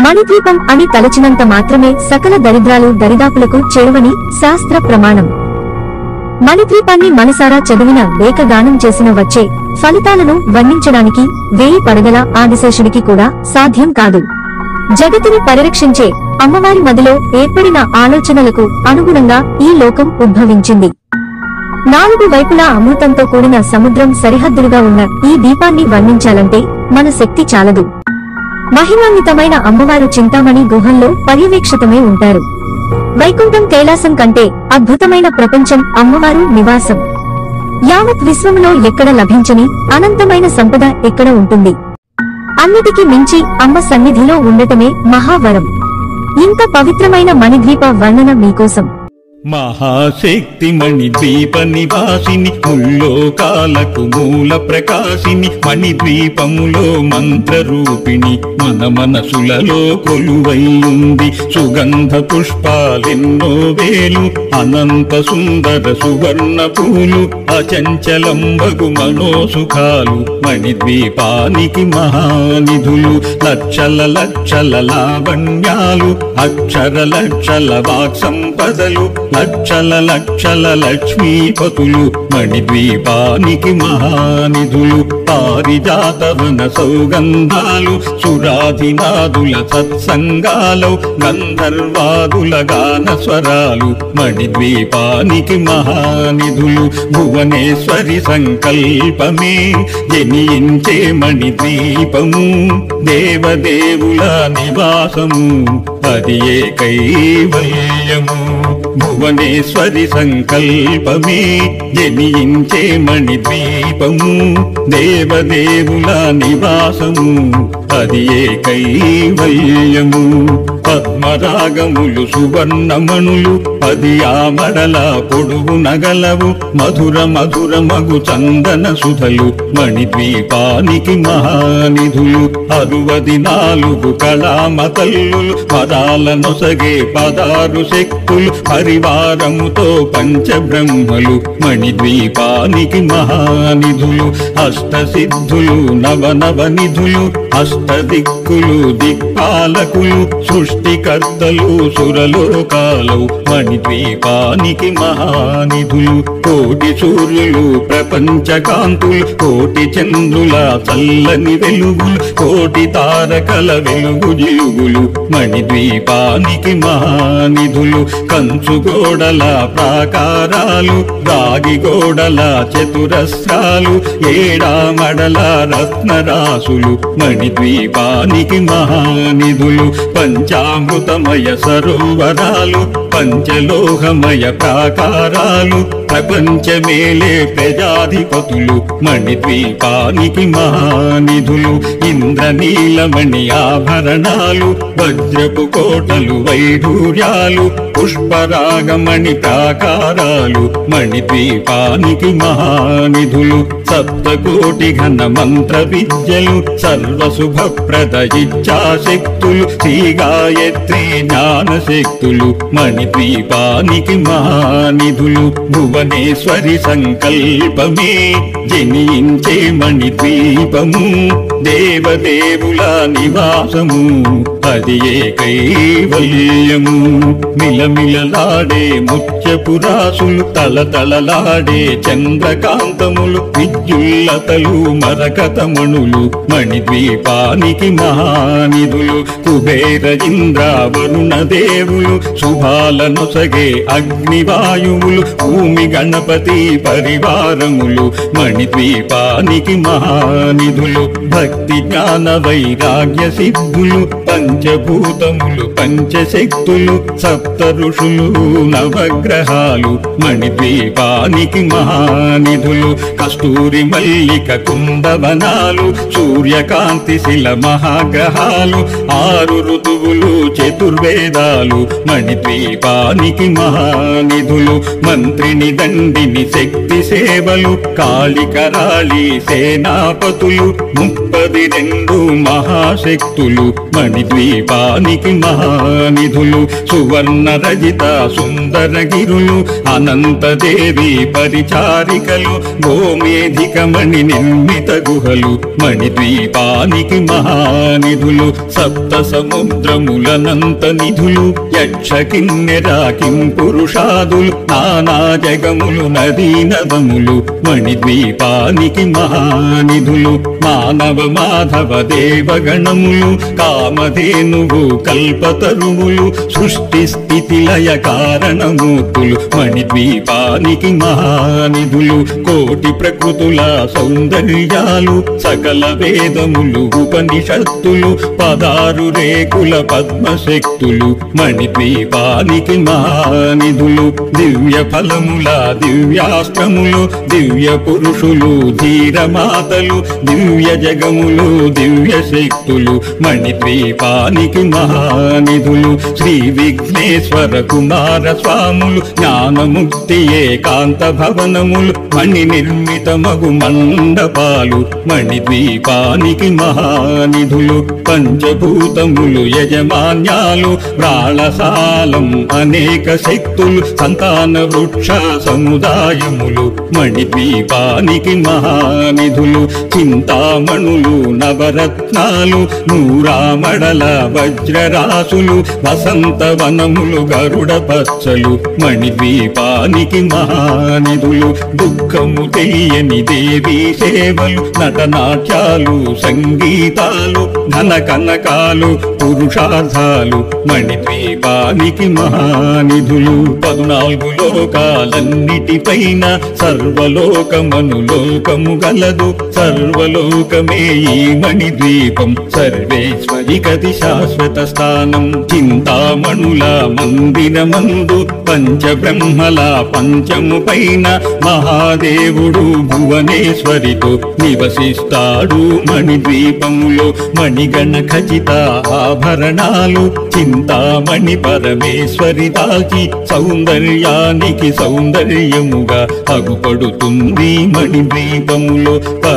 మణిద్వీపం అని తలచినంత మాత్రమే సకల దరిద్రాలు దరిదాపులకు చేరువని శాస్త్ర ప్రమాణం మణిద్వీపాన్ని మనసారా చదివిన లేక గానం చేసిన వచ్చే ఫలితాలను వర్ణించడానికి వేయి పడగల ఆదిశేషుడికి కూడా సాధ్యం కాదు జగతిని పరిరక్షించే అమ్మవారి మదిలో ఏర్పడిన ఆలోచనలకు అనుగుణంగా ఈ లోకం ఉద్భవించింది నాలుగు వైపులా అమృతంతో కూడిన సముద్రం సరిహద్దులుగా ఉన్న ఈ దీపాన్ని వర్ణించాలంటే మన శక్తి చాలదు మహిమాన్వితమైన అమ్మవారు చింతామణి గుహల్లో పర్యవేక్షితమై ఉంటారు వైకుంఠం కైలాసం కంటే అద్భుతమైన ప్రపంచం అమ్మవారు నివాసం యావత్ విశ్వంలో ఎక్కడ లభించని అనంతమైన సంపద ఎక్కడ ఉంటుంది అన్నిటికీ మించి అమ్మ సన్నిధిలో ఉండటమే మహావరం ఇంత పవిత్రమైన మణిద్వీప వర్ణన మీకోసం మహాశక్తి మణి ద్వీప నివాసిని ముల్లోకాలకు మూల ప్రకాశిని మణి ద్వీపములో మంత్రరూపిణి మన మనసులలో కొలువై ఉంది సుగంధ పుష్పాలెన్నో వేలు అనంత సుందర సువర్ణ పూలు అచంచలంబగు మనోసుఖాలు మణి ద్వీపానికి మహానిధులు లక్షల లక్షల లావణ్యాలు అక్షర లక్షల వాక్ సంపదలు లక్షల లక్షల లక్ష్మీపతులు మణిద్వీపానికి మహానిధులు పారిజాతవన సౌగంధాలు సురాధినాదుల సత్సంగాలు గంధర్వాదుల గాన స్వరాలు మణిద్వీపానికి మహానిధులు భువనేశ్వరి సంకల్పమే జనించే మణిద్వీపము దేవదేవుల నివాసము అది ఏ కైవల్యము భువనేశ్వరి సంకల్పమే జనించే మణిద్వీపము దేవదేవుల నివాసము అది ఏ కైవల్యము పద్మరాగములు సువర్ణమణులు పది ఆమడల పొడుగు నగలవు మధుర మధుర మగు చందన సుధలు మణిద్వీపానికి మహానిధులు అరువది నాలుగు కళామతల్లులు పదాల నొసగే పదారు శక్తులు పరివారముతో పంచబ్రహ్మలు మణిద్వీపానికి మహానిధులు అష్టసిద్ధులు నవ నవ నిధులు అష్టదిక్కులు దిక్పాలకులు సృష్టికర్తలు సురలోకాలు మణిద్వీపానికి మహానిధులు కోటి సూర్యులు ప్రపంచ కాంతులు కోటి చంద్రుల చల్లని వెలుగులు కోటి తారకల వెలుగు జిలుగులు మణిద్వీపానికి మహానిధులు కంచు గోడల ప్రాకారాలు రాగి గోడల చతురస్రాలు ఏడామడల రత్నరాసులు మణిద్వీపానికి మహానిధులు పంచామృతమయ సరోవరాలు పంచలోహమయ ప్రాకారాలు ప్రపంచమేలే ప్రజాధిపతులు మణిద్వీపానికి మహానిధులు ఇంద్రనీలమణి ఆభరణాలు వజ్రపు కోటలు వైఢూర్యాలు పుష్పరాగమణి ప్రాకారాలు మణిద్వీపానికి మహానిధులు సప్తకోటి ఘన మంత్ర విద్యలు సర్వశుభప్రద ఇచ్ఛాశక్తులు శ్రీ గాయత్రి జ్ఞాన శక్తులు మణిద్వీపానికి మహానిధులు భువనేశ్వరి సంకల్పమే జనించే మణిద్వీపము దేవదేవుల నివాసము అది ఏ కైవల్యము మిలమిలలాడే ముత్యపురాసులు తలతలలాడే చంద్రకాంతములు విద్యుల్లతలు మరకతమణులు మణిద్వీపానికి మహానిధులు కుబేర ఇంద్ర వరుణ దేవులు శుభాలనొసగే అగ్నివాయువులు భూమి గణపతి పరివారములు మణిద్వీపానికి మహానిధులు భక్తి జ్ఞాన వైరాగ్య సిద్ధులు పంచభూతములు పంచశక్తులు సప్త ఋషులు నవగ్రహాలు మణిద్వీపానికి మహానిధులు కస్తూరి మల్లిక కుందవనాలు సూర్యకాంతి శిల మహాగ్రహాలు ఆరు ఋతువులు చతుర్వేదాలు మణిద్వీపానికి మహానిధులు మంత్రిని దండిని శక్తి సేవలు కాళికరాళి సేనాపతులు ముప్పది రెండు మహాశక్తులు మణి మణిద్వీపానికి మహానిధులు సువర్ణ రజిత సుందర గిరులు అనంతదేవి పరిచారికలు గోమేధిక మణి నిర్మిత గుహలు మణిద్వీపానికి మహానిధులు సప్త సముద్రములనంత నిధులు యక్ష కిన్నెరా కిం పురుషాదులు నానా జగములు నదీ నదములు మణిద్వీపానికి మహానిధులు మానవ మాధవ దేవగణములు కామధేనువు కల్పతరువులు సృష్టి స్థితి లయ కారణమూర్తులు మణిద్వీపానికి మహానిధులు కోటి ప్రకృతుల సౌందర్యాలు సకల వేదములు ఉపనిషత్తులు పదారు రేకుల పద్మశక్తులు మణిద్వీపానికి మహానిధులు దివ్య ఫలముల దివ్యాస్త్రములు దివ్య పురుషులు ధీరమాతలు దివ్య జగములు దివ్య శక్తులు మణిద్వీపానికి మహానిధులు శ్రీ విఘ్నేశ్వర కుమార స్వాములు జ్ఞానముక్తి ఏకాంత భవనములు మణి నిర్మిత మగు మండపాలు మణిద్వీపానికి మహానిధులు పంచభూతములు యజమాన్యాలు రాళసాలం అనేక శక్తులు సంతాన వృక్ష సముదాయములు మణిద్వీపానికి మహానిధులు చింతామణులు నవరత్నాలు నూరామడల వజ్రరాసులు వసంతవనములు గరుడ పచ్చలు మణిద్వీపానికి మహానిధులు దుఃఖము తెలియని దేవీ సేవలు నటనాట్యాలు సంగీతాలు ధన కనకాలు పురుషార్థాలు మణిద్వీపానికి మహానిధులు పద్నాలుగు లోకాలన్నిటిపైన సర్వలోకమను లోకము గలదు సర్వలోకమే ఈ మణిద్వీపం సర్వేశ్వరి గతి శాశ్వత స్థానం చింతామణుల మందిరమందు పంచబ్రహ్మల పంచము పైన మహాదేవుడు భువనేశ్వరితో నివసిస్తాడు మణిద్వీపములో మణిగణ ఖచిత ఆభరణాలు చింతామణి పరమేశ్వరి దాల్చి సౌందర్యానికి సౌందర్యముగా అగుపడుతుంది మణిద్వీపములో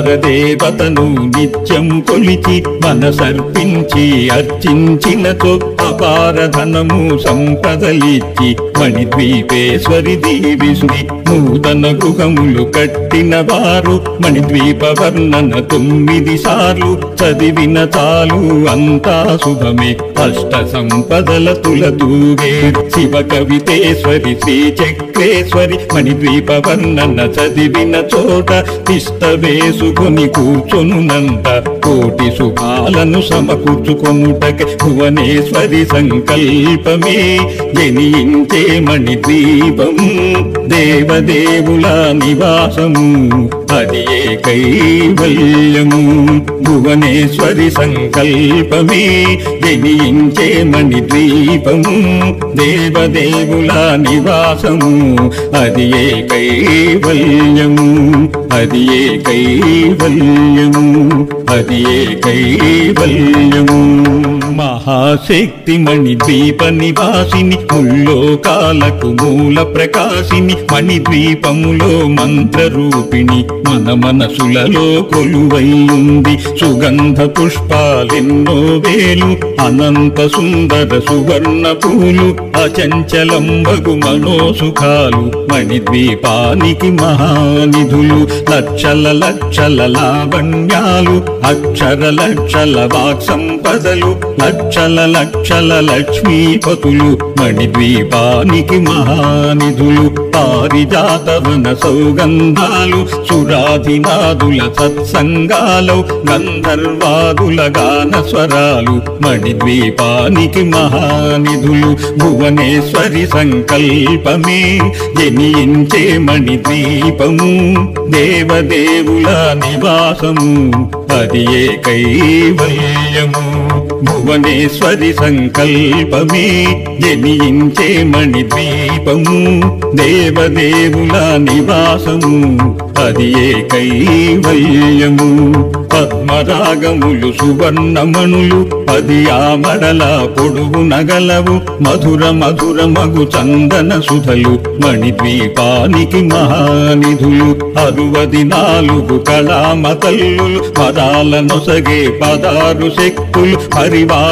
పరదేవతను నిత్యము కొలిచి మనసర్పించి అర్చించినతో అపార ధనము సంపదలిచ్చి మణిద్వీపేశ్వరి దీవిష్ణి నూతన గృహములు కట్టిన వారు మణిద్వీప వర్ణన తొమ్మిది సార్లు చదివిన చాలు అంతా శుభమే అష్ట సంపదల తులతూగే శివ కవితేశ్వరి శ్రీ చక్రేశ్వరి మణిద్వీప వర్ణన చదివిన చోట తిష్ట వేసుకొని కూర్చొనునంత కోటి శుభాలను సమకూర్చుకొనుటక భువనేశ్వరి సంకల్పమే జనించే మణిద్వీపం దేవదేవుల నివాసము అది ఏ కైవల్యము భువనేశ్వరి సంకల్పమే జనించే మణిద్వీపము దేవదేవుల నివాసము అది ఏ కైవల్యము అది ఏ కైవల్యము అది ఏ కైవల్యము మహాశక్తి మణి ద్వీప నివాసిని ముల్లోకాలకు మూల ప్రకాశిని మణి ద్వీపములో మంత్రరూపిణి మన మనసులలో కొలువై ఉంది సుగంధ పుష్పాలెన్నో వేలు అనంత సుందర సువర్ణ పూలు అచంచలంబగు మనోసుఖాలు మణి ద్వీపానికి మహానిధులు లక్షల లక్షల లావణ్యాలు అక్షర లక్షల వాక్ సంపదలు లక్షల లక్షల లక్ష్మీపతులు మణిద్వీపానికి మహానిధులు పారిజాతవన సౌగంధాలు సురాధినాదుల సత్సంగాలు గంధర్వాదుల గాన స్వరాలు మణిద్వీపానికి మహానిధులు భువనేశ్వరి సంకల్పమే జనించే మణిద్వీపము దేవదేవుల నివాసము అది ఏ కైవల్యము భువనేశ్వరి సంకల్పమే జనించే మణిద్వీపము దేవదేవుల నివాసము అది ఏ కైవల్యము పద్మరాగములు సువర్ణమణులు పది ఆమడల పొడుగు నగలవు మధుర మధుర మగు చందన సుధలు మణిద్వీపానికి మహానిధులు అరువది నాలుగు కళామతల్లులు పదాల నొసగే పదారు శక్తులు పరివార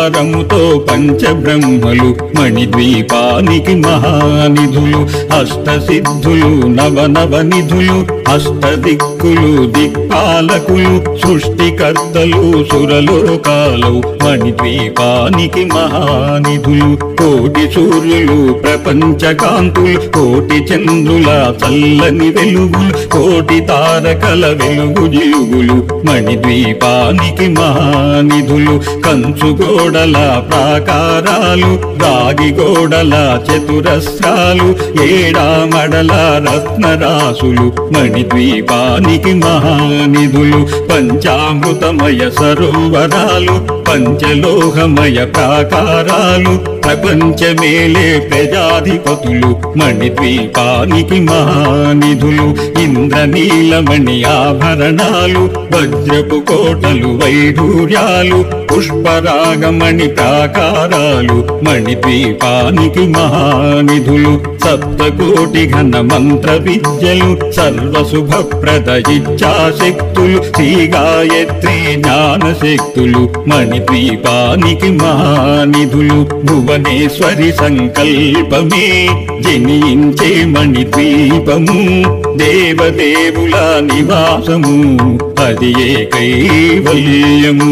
భారముతో పంచబ్రహ్మలు మణిద్వీపానికి మహానిధులు అష్టసిద్ధులు నవ నవ నిధులు అష్టదిక్కులు దిక్పాలకులు సృష్టికర్తలు సురలోకాలు మణిద్వీపానికి మహానిధులు కోటి సూర్యులు ప్రపంచ కాంతులు కోటి చంద్రుల చల్లని వెలుగులు కోటి తారకల వెలుగు జిలుగులు మణిద్వీపానికి మహానిధులు కంచు గోడల ప్రాకారాలు రాగి గోడల చతురస్రాలు ఏడా మడల రత్నరాసులు మణిద్వీపానికి మహానిధులు పంచామృతమయ సరోవరాలు పంచలోహమయ ప్రాకారాలు ప్రపంచమేలే ప్రజాధిపతులు మణిద్వీపానికి మహానిధులు ఇంద్రనీలమణి ఆభరణాలు వజ్రపు కోటలు వైఢూర్యాలు పుష్పరాగమణి ప్రాకారాలు మణిద్వీపానికి మహానిధులు సప్తకోటి ఘన మంత్ర విద్యలు సర్వశుభప్రద ఇచ్ఛాశక్తులు శ్రీ గాయత్రి జ్ఞాన శక్తులు మణిద్వీపానికి మహానిధులు భువనేశ్వరి సంకల్పమే జనించే మణిద్వీపము దేవదేవుల నివాసము అది ఏ కైవల్యము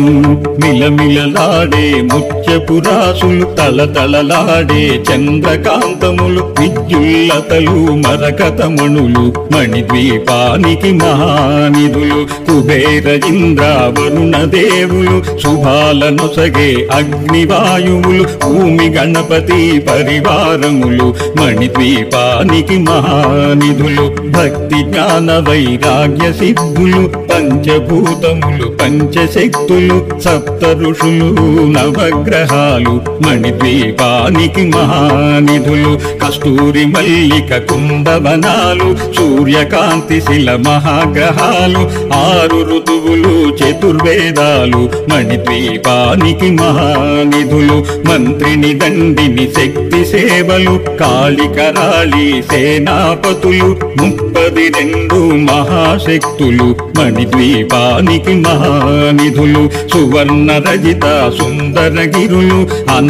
మిలమిలలాడే ముత్యపురాసులు తలతలలాడే చంద్రకాంతములు విద్యుల్లతలు మరకతమణులు మణిద్వీపానికి మహానిధులు కుబేర ఇంద్ర వరుణ దేవులు శుభాలనొసగే అగ్నివాయువులు భూమి గణపతి పరివారములు మణిద్వీపానికి మహానిధులు భక్తి జ్ఞాన వైరాగ్య సిద్ధులు పంచభూతములు పంచశక్తులు సప్త ఋషులు నవగ్రహాలు మణిద్వీపానికి మహానిధులు కస్తూరి మల్లిక కుంభవనాలు సూర్యకాంతి శిల మహాగ్రహాలు ఆరు ఋతువులు చతుర్వేదాలు మణిద్వీపానికి మహానిధులు మంత్రిని దండిని శక్తి సేవలు కాళికరాళి సేనాపతులు ముప్పది రెండు మహాశక్తులు మణిద్వీపానికి మహానిధులు సువర్ణ రజిత సుందర గిరులు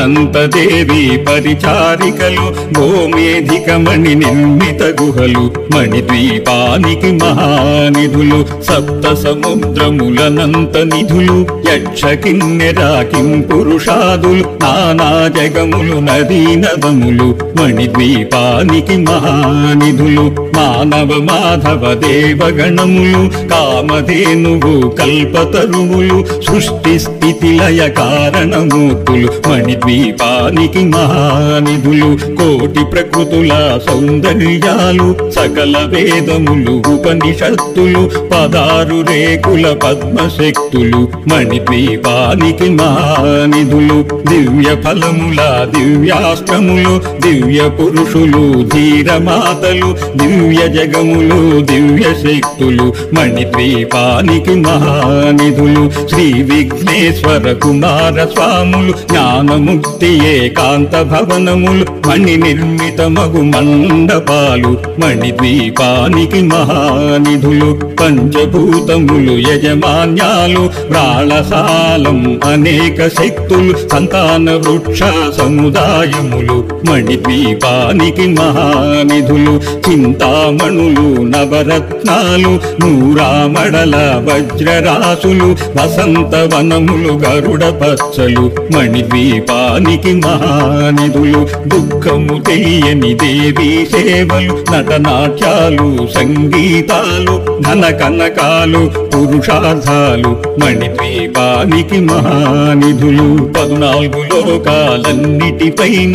అనంతదేవి పరిచారికలు గోమేధికమణి నిర్మిత గుహలు మణిద్వీపానికి మహానిధులు సప్త సముద్రములనంత నిధులు యక్ష కిన్నెర కిం పురుషాదులు నానా జగములు నదీ నదములు మణిద్వీపానికి మహానిధులు మానవ మాధవ దేవగణములు కామధేనువు కల్పతరువులు సృష్టి స్థితి లయ కారణమూర్తులు మణిద్వీపానికి మహానిధులు కోటి ప్రకృతుల సౌందర్యాలు సకల వేదములు ఉపనిషత్తులు పదారు రేకుల పద్మశక్తులు మణిద్వీపానికి మహానిధులు దివ్య ఫలముల దివ్యాస్త్రములు దివ్య పురుషులు ధీరమాతలు దివ్య జగములు దివ్య శక్తులు మణిద్వీపానికి మహానిధులు శ్రీ విఘ్నేశ్వర కుమార స్వాములు జ్ఞానముక్తి ఏకాంత భవనములు మణి నిర్మితమగు మండపాలు మణిద్వీపానికి మహానిధులు పంచభూతములు యజమాన్యాలు ప్రాళసాలం అనేక శక్తులు సంతాన వృక్ష సముదాయములు మణిద్వీపానికి మహానిధులు చింతామణులు నవరత్నాలు నూరామడల వజ్రరాసులు వసంత వనములు గరుడ పచ్చలు మణిద్వీపానికి మహానిధులు దుఃఖము తెలియని దేవీ సేవలు నటనాట్యాలు సంగీతాలు ధన కనకాలు పురుషార్థాలు మణిద్వీపానికి మహానిధులు పద్నాలుగు లోకాలన్నిటిపైన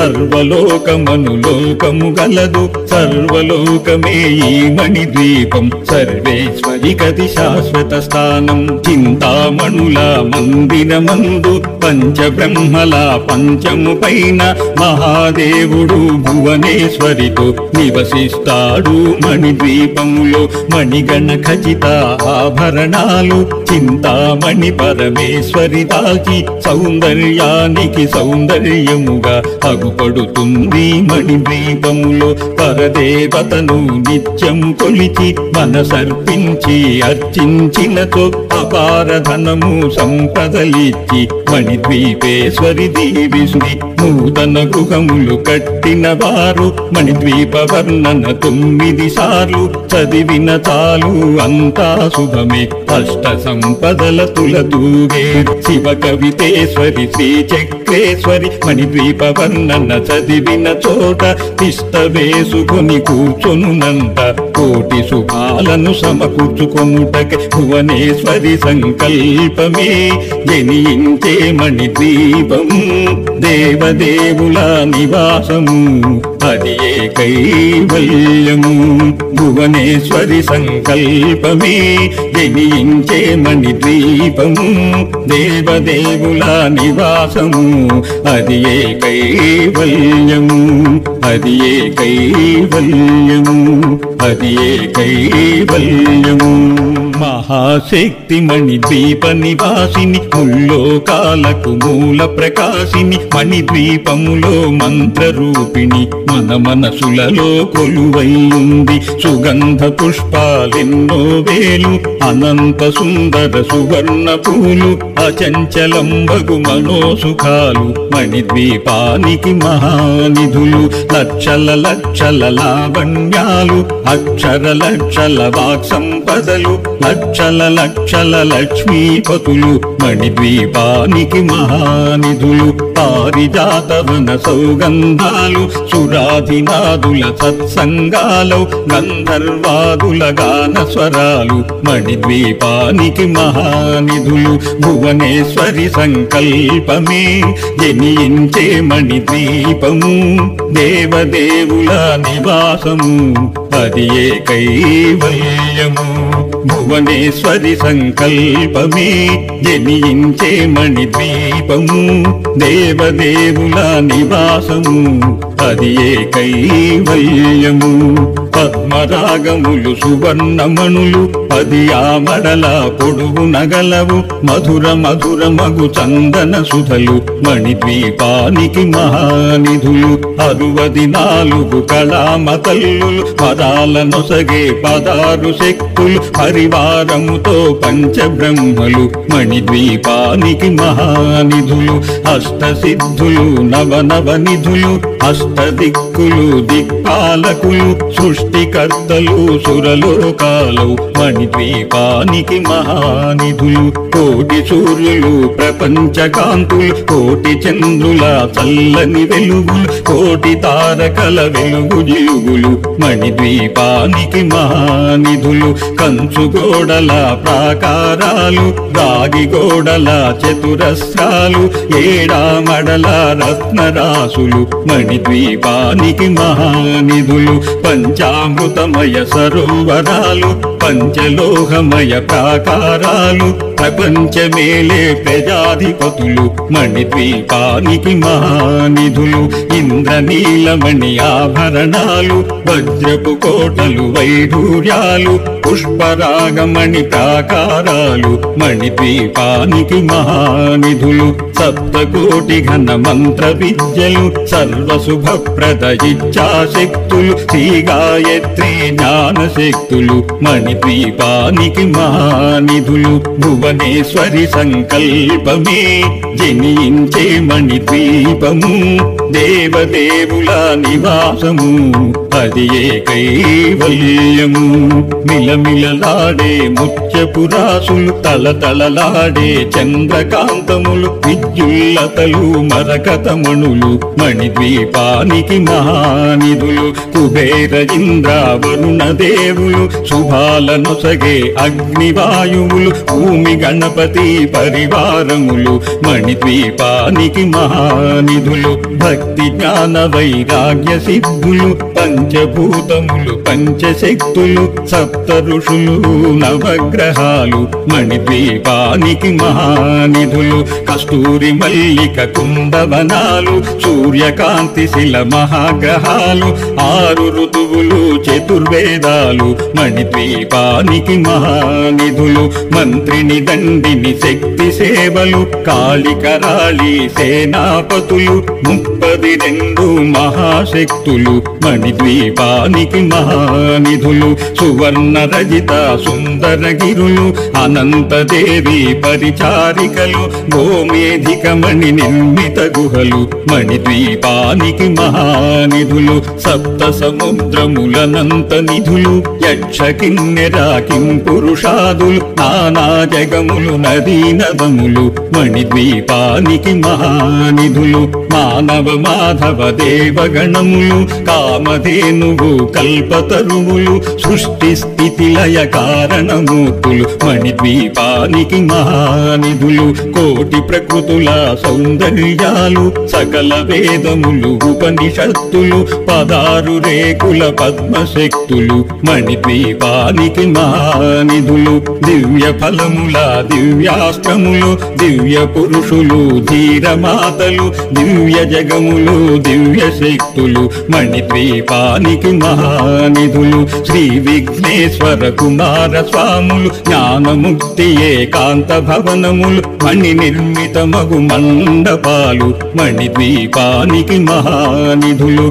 సర్వలోకమను లోకము గలదు సర్వలోకమే ఈ మణిద్వీపం సర్వేశ్వరి గతి శాశ్వత స్థానం చింతామణుల మందిరమందు పంచబ్రహ్మల పంచము పైన మహాదేవుడు భువనేశ్వరితో నివసిస్తాడు మణిద్వీపములో మణిగణ ఖచిత ఆభరణాలు చింతామణి పరమేశ్వరి దాల్చి సౌందర్యానికి సౌందర్య కైంకర్యముగా అగుపడుతుంది మణిద్వీపములో పరదేవతను నిత్యము కొలిచి మనసర్పించి అర్చించినతో అపార ధనము సంపదలిచ్చి మణిద్వీపేశ్వరి దేవిశ్రీ నూతన గృహములు కట్టిన వారు మణిద్వీప వర్ణన తొమ్మిది సార్లు చదివిన చాలు అంతా శుభమే అష్ట సంపదల తులతూగే శివ కవితేశ్వరి శ్రీ చక్రేశ్వరి మణిద్వీప వర్ణన చదివిన చోట తిష్ట వేసుకొని కూర్చొనునంత కోటి శుభాలను సమకూర్చుకొనుటక భువనేశ్వరి సంకల్పమే జనించే మణిద్వీపం దేవదేవుల నివాసము అది ఏ కైవల్యము భువనేశ్వరి సంకల్పమే జనించే మణిద్వీపము దేవదేవుల నివాసము అది ఏ కైవల్యము అది ఏ కైవల్యము అది ఏ కైవల్యము మహాశక్తి మణి ద్వీప నివాసిని ముల్లోకాలకు మూల ప్రకాశిని మణి ద్వీపములో మంత్ర రూపిణి మన మనసులలో కొలువై ఉంది సుగంధ పుష్పాలెన్నో వేలు అనంత సుందర సువర్ణ పూలు అచంచలంబగు మనోసుఖాలు మణిద్వీపానికి మహానిధులు లక్షల లక్షల లావణ్యాలు అక్షర లక్షల వాక్ సంపదలు లక్షల లక్షల లక్ష్మీపతులు మణిద్వీపానికి మహానిధులు పారిజాతవన సౌగంధాలు సురాధినాదుల సత్సంగాలు గంధర్వాదుల గాన స్వరాలు మణిద్వీపానికి మహానిధులు భువనేశ్వరి సంకల్పమే జనించే మణిద్వీపము దేవదేవుల నివాసము అది ఏ కైవల్యము భువనేశ్వరి సంకల్పమే జనించే మణిద్వీపము దేవదేవుల నివాసము అది ఏ కైవల్యము పద్మరాగములు సువర్ణమణులు పది ఆమడల పొడుగు నగలవు మధుర మధుర మగు చందన సుధలు మణిద్వీపానికి మహానిధులు అరువది నాలుగు కళామతల్లులు పదాల నొసగే పదారు శక్తులు పరివారముతో పంచబ్రహ్మలు మణిద్వీపానికి మహానిధులు అష్ట సిద్ధులు నవ నవ నిధులు అష్ట దిక్కులు దిక్పాలకులు సృష్టికర్తలు సురలోకాలు మణిద్వీపానికి మహానిధులు కోటి సూర్యులు ప్రపంచ కాంతులు కోటి చంద్రుల చల్లని వెలుగులు కోటి తారకల వెలుగు జిలుగులు మణిద్వీపానికి మహానిధులు కంచు గోడల ప్రాకారాలు రాగి గోడల చతురస్రాలు ఏడామడల రత్నరాసులు మణిద్వీపానికి మహానిధులు పంచామృతమయ సరోవరాలు పంచలోహమయ ప్రాకారాలు ప్రపంచమేలే ప్రజాధిపతులు మణిద్వీపానికి మహానిధులు ఇంద్రనీలమణి ఆభరణాలు వజ్రపు కోటలు వైఢూర్యాలు పుష్పరాగమణి ప్రాకారాలు మణిద్వీపానికి మహానిధులు సప్తకోటి ఘన మంత్ర విద్యలు సర్వశుభప్రద ఇచ్ఛాశక్తులు శ్రీ గాయత్రి జ్ఞాన శక్తులు మణిద్వీపానికి మహానిధులు భువనేశ్వరి సంకల్పమే జనించే మణిద్వీపము దేవదేవుల నివాసము అది ఏ కైవల్యము మిలమిలలాడే ముత్యపురాసులు తలతలలాడే చంద్రకాంతములు విద్యుల్లతలు మరకతమణులు మణిద్వీపానికి మహానిధులు కుబేర ఇంద్ర వరుణ దేవులు శుభాల నొసగే అగ్నివాయువులు భూమి గణపతి పరివారములు మణిద్వీపానికి మహానిధులు భక్తి జ్ఞాన వైరాగ్య సిద్ధులు పంచభూతములు పంచశక్తులు సప్త ఋషులు నవగ్రహాలు మణిద్వీపానికి మహానిధులు కస్తూరి మల్లిక కుందవనాలు సూర్యకాంతి శిల మహాగ్రహాలు ఆరు ఋతువులు చతుర్వేదాలు మణిద్వీపానికి మహానిధులు మంత్రిని దండిని శక్తి సేవలు కాళికరాళి సేనాపతులు ముప్పది రెండు మహాశక్తులు మణిద్వీపానికి మహానిధులు సువర్ణ రజిత సుందర గిరులు అనంతదేవి పరిచారికలు గోమేధిక మణి నిర్మిత గుహలు మణిద్వీపానికి మహానిధులు సప్త సముద్రములనంత నిధులు యక్ష కిన్నెరా కిం పురుషాదులు నానా జగములు నదీ నదములు మణిద్వీపానికి మహానిధులు మానవ మాధవ దేవగణములు కామధేనువు కల్పతరువులు సృష్టి స్థితి లయ కారణమూర్తులు మణిద్వీపానికి మహానిధులు కోటి ప్రకృతుల సౌందర్యాలు సకల వేదములు ఉపనిషత్తులు పదారు రేకుల పద్మశక్తులు మణిద్వీపానికి మహానిధులు దివ్య ఫలముల దివ్యాస్త్రములు దివ్య పురుషులు ధీరమాతలు దివ్య జగములు దివ్య శక్తులు మణిద్వీపానికి మహానిధులు శ్రీ విఘ్నేశ్వర కుమార స్వాములు జ్ఞానముక్తి ఏకాంత భవనములు మణి నిర్మిత మగు మండపాలు మణిద్వీపానికి మహానిధులు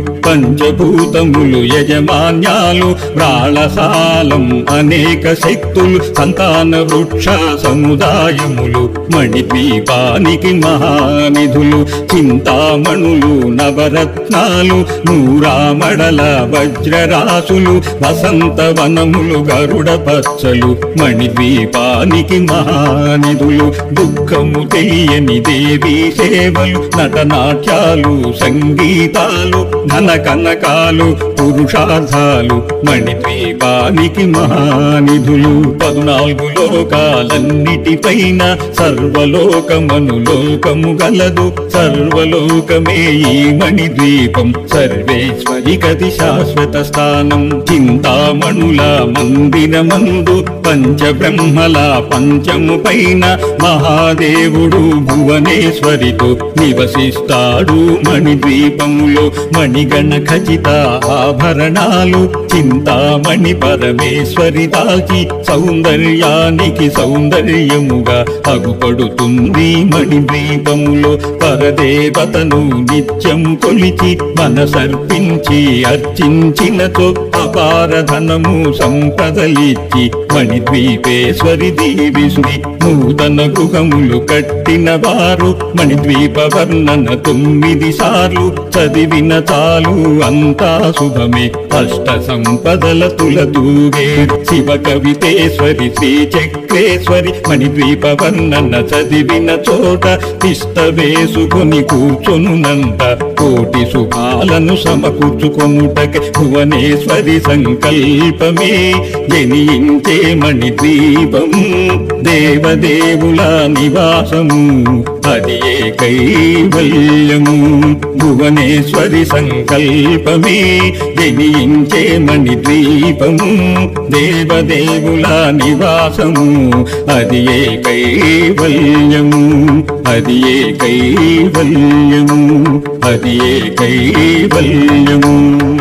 పంచభూతములు యజమాన్యాలు ప్రాళసాలం అనేక శక్తులు సంతాన వృక్ష సముదాయములు మణిద్వీపానికి మహానిధులు చింతామణులు నవరత్నాలు నూరామడల వజ్రరాసులు వసంతవనములు గరుడ పచ్చలు మణిద్వీపానికి మహానిధులు దుఃఖము తెలియని దేవీ సేవలు నటనాట్యాలు సంగీతాలు ధన కనకాలు పురుషార్థాలు మణిద్వీపానికి మహానిధులు పద్నాలుగు లోకాలన్నిటిపైన సర్వలోకమను లోకము గలదు సర్వలోకమే ఈ మణిద్వీపం సర్వేశ్వరి గది శాశ్వత స్థానం చింతామణుల మందిరమందు పంచబ్రహ్మల పంచము పైన మహాదేవుడు భువనేశ్వరితో నివసిస్తాడు మణిద్వీపములో మణిగణ ఖచిత ఆభరణాలు చింతామణి పరమేశ్వరి దాచి సౌందర్యానికి సౌందర్యముగా అగుపడుతుంది మణిద్వీపములో పరదేవతను నిత్యం కొలిచి మనసర్పించి అర్చించినతో అపార ధనము సంపదలిచ్చి మణిద్వీపేశ్వరి దీవిసుని నూతన గృహములు కట్టిన వారు మణిద్వీప వర్ణన తొమ్మిది సార్లు చదివిన చాలు అంతా శుభమే అష్ట సంపదల తులతూగే శివ కవితేశ్వరి శ్రీ చక్రేశ్వరి మణిద్వీప వర్ణన చదివిన చోట తిష్ట వేసుకొని కూర్చొనునంత కోటి శుభాలను సమకూర్చుకొనుటక భువనేశ్వరి సంకల్పమే జనించే మణిద్వీపము దేవదేవుల నివాసము అది ఏ కైవల్యము భువనేశ్వరి సంకల్పమే జనించే మణిద్వీపము దేవదేవుల నివాసము అది ఏ కైవల్యము అది ఏ కైవల్యము అది ఏ కైవల్యము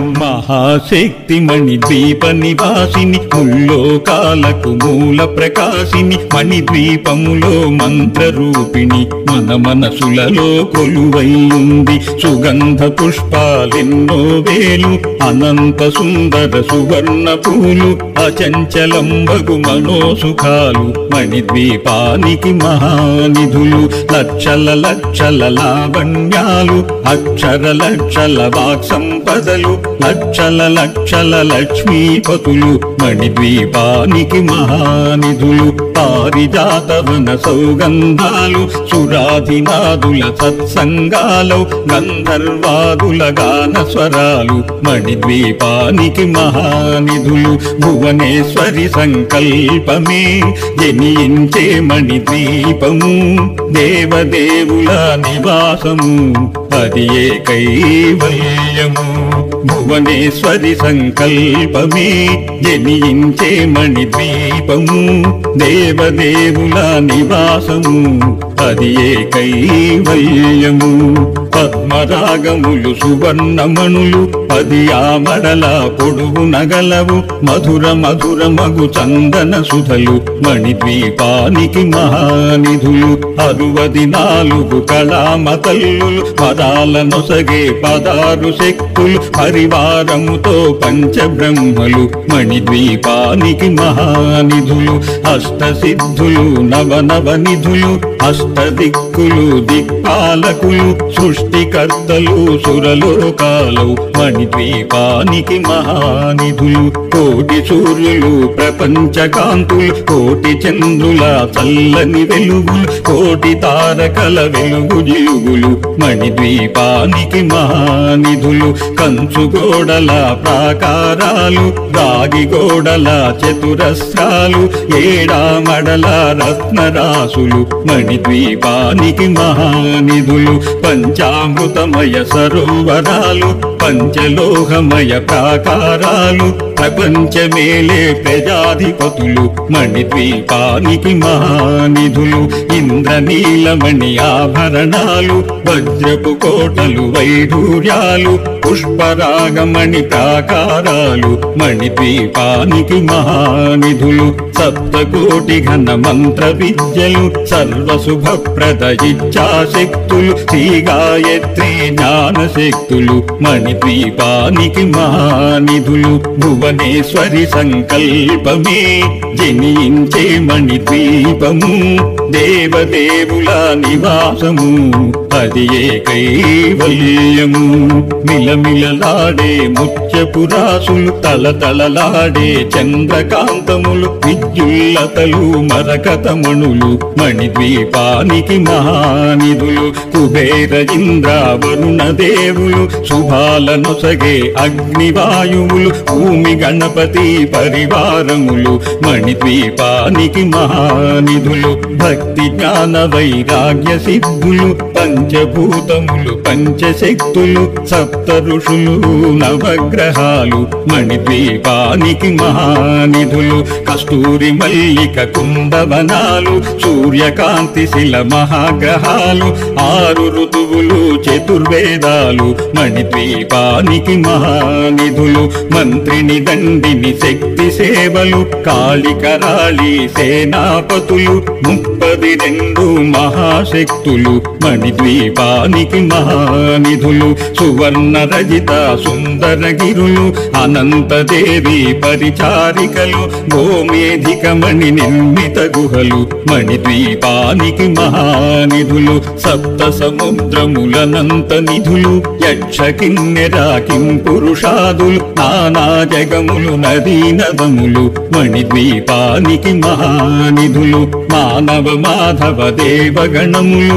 మహాశక్తి మణి ద్వీప నివాసిని ముల్లోకాలకు మూల ప్రకాశిని మణి ద్వీపములో మంత్ర రూపిణి మన మనసులలో కొలువై ఉంది సుగంధ పుష్పాలెన్నో వేలు అనంత సుందర సువర్ణ పూలు అచంచలంబగు మనోసుఖాలు మణిద్వీపానికి మహానిధులు లక్షల లక్షల లావణ్యాలు అక్షర లక్షల వాక్ సంపదలు లక్షల లక్షల లక్ష్మీపతులు మణిద్వీపానికి మహానిధులు పారిజాతవన సౌగంధాలు సురాధినాదుల సత్సంగాలు గంధర్వాదుల గాన స్వరాలు మణిద్వీపానికి మహానిధులు భువనేశ్వరి సంకల్పమే జనించే మణిద్వీపము దేవదేవుల నివాసము అది ఏ కైవల్యము భువనేశ్వరి సంకల్పమే జనించే మణిద్వీపము దేవదేవుల నివాసము అది ఏ కైవల్యము పద్మరా నాగములు సువర్ణమణులు పది ఆమడల పొడుగు నగలవు మధుర మధుర మగు చందన సుధలు మణిద్వీపానికి మహానిధులు అరువది నాలుగు కళామతల్లులు పదాల నొసగే పదారు శక్తులు పరివారముతో పంచబ్రహ్మలు మణిద్వీపానికి మహానిధులు అష్టసిద్ధులు నవ నవ నిధులు అష్టదిక్కులు దిక్పాలకులు సృష్టికర్తలు సురలోకాలు మణిద్వీపానికి మహానిధులు కోటి సూర్యులు ప్రపంచ కాంతులు కోటి చంద్రుల చల్లని వెలుగులు కోటి తారకల వెలుగు జిలుగులు మణిద్వీపానికి మహానిధులు కంచు గోడల ప్రాకారాలు రాగి గోడల చతురస్రాలు ఏడామడల రత్నరాసులు మణిద్వీపానికి మహానిధులు పంచామృతమయ సరోవరాలు పంచలోహమయ ప్రాకారాలు ప్రపంచమేలే ప్రజాధిపతులు మణిద్వీపానికి మహానిధులు ఇంద్రనీలమణి ఆభరణాలు వజ్రపు కోటలు వైఢూర్యాలు పుష్పరాగమణి ప్రాకారాలు మణిద్వీపానికి మహానిధులు సప్తకోటి ఘన మంత్ర విద్యలు సర్వశుభప్రద ఇచ్ఛాశక్తులు శ్రీ గాయత్రి జ్ఞాన శక్తులు మణిద్వీపానికి మహానిధులు భువనేశ్వరి సంకల్పమే జనించే మణిద్వీపము దేవదేవుల నివాసము అది ఏ కైవల్యము మిలమిలలాడే ముత్యపురాసులు తలతలలాడే చంద్రకాంతములు విద్యుల్లతలు మరకతమణులు మణిద్వీపానికి మహానిధులు కుబేర ఇంద్ర వరుణ దేవులు శుభాల నొసగే అగ్నివాయువులు భూమి గణపతి పరివారములు మణిద్వీపానికి మహానిధులు భక్తి జ్ఞాన వైరాగ్య సిద్ధులు పంచభూతములు పంచశక్తులు సప్త ఋషులు నవగ్రహాలు మణిద్వీపానికి మహానిధులు కస్తూరి మల్లిక కుందవనాలు సూర్యకాంతి శిల మహాగ్రహాలు ఆరు ఋతువులు చతుర్వేదాలు మణిద్వీపానికి మహానిధులు మంత్రిని దండిని శక్తి సేవలు కాళికరాళి సేనాపతులు ముప్పది రెండు మహాశక్తులు మణిద్వీపానికి మహానిధులు సువర్ణ రజిత సుందర గిరులు అనంతదేవి పరిచారికలు గోమేధికమణి నిర్మిత గుహలు మణిద్వీపానికి మహానిధులు సప్త సముద్రములనంత నిధులు యక్ష కిన్నెరా కిం పురుషాదులు నానా జగములు నదీ నదములు మణిద్వీపానికి మహానిధులు మానవ మాధవ దేవగణములు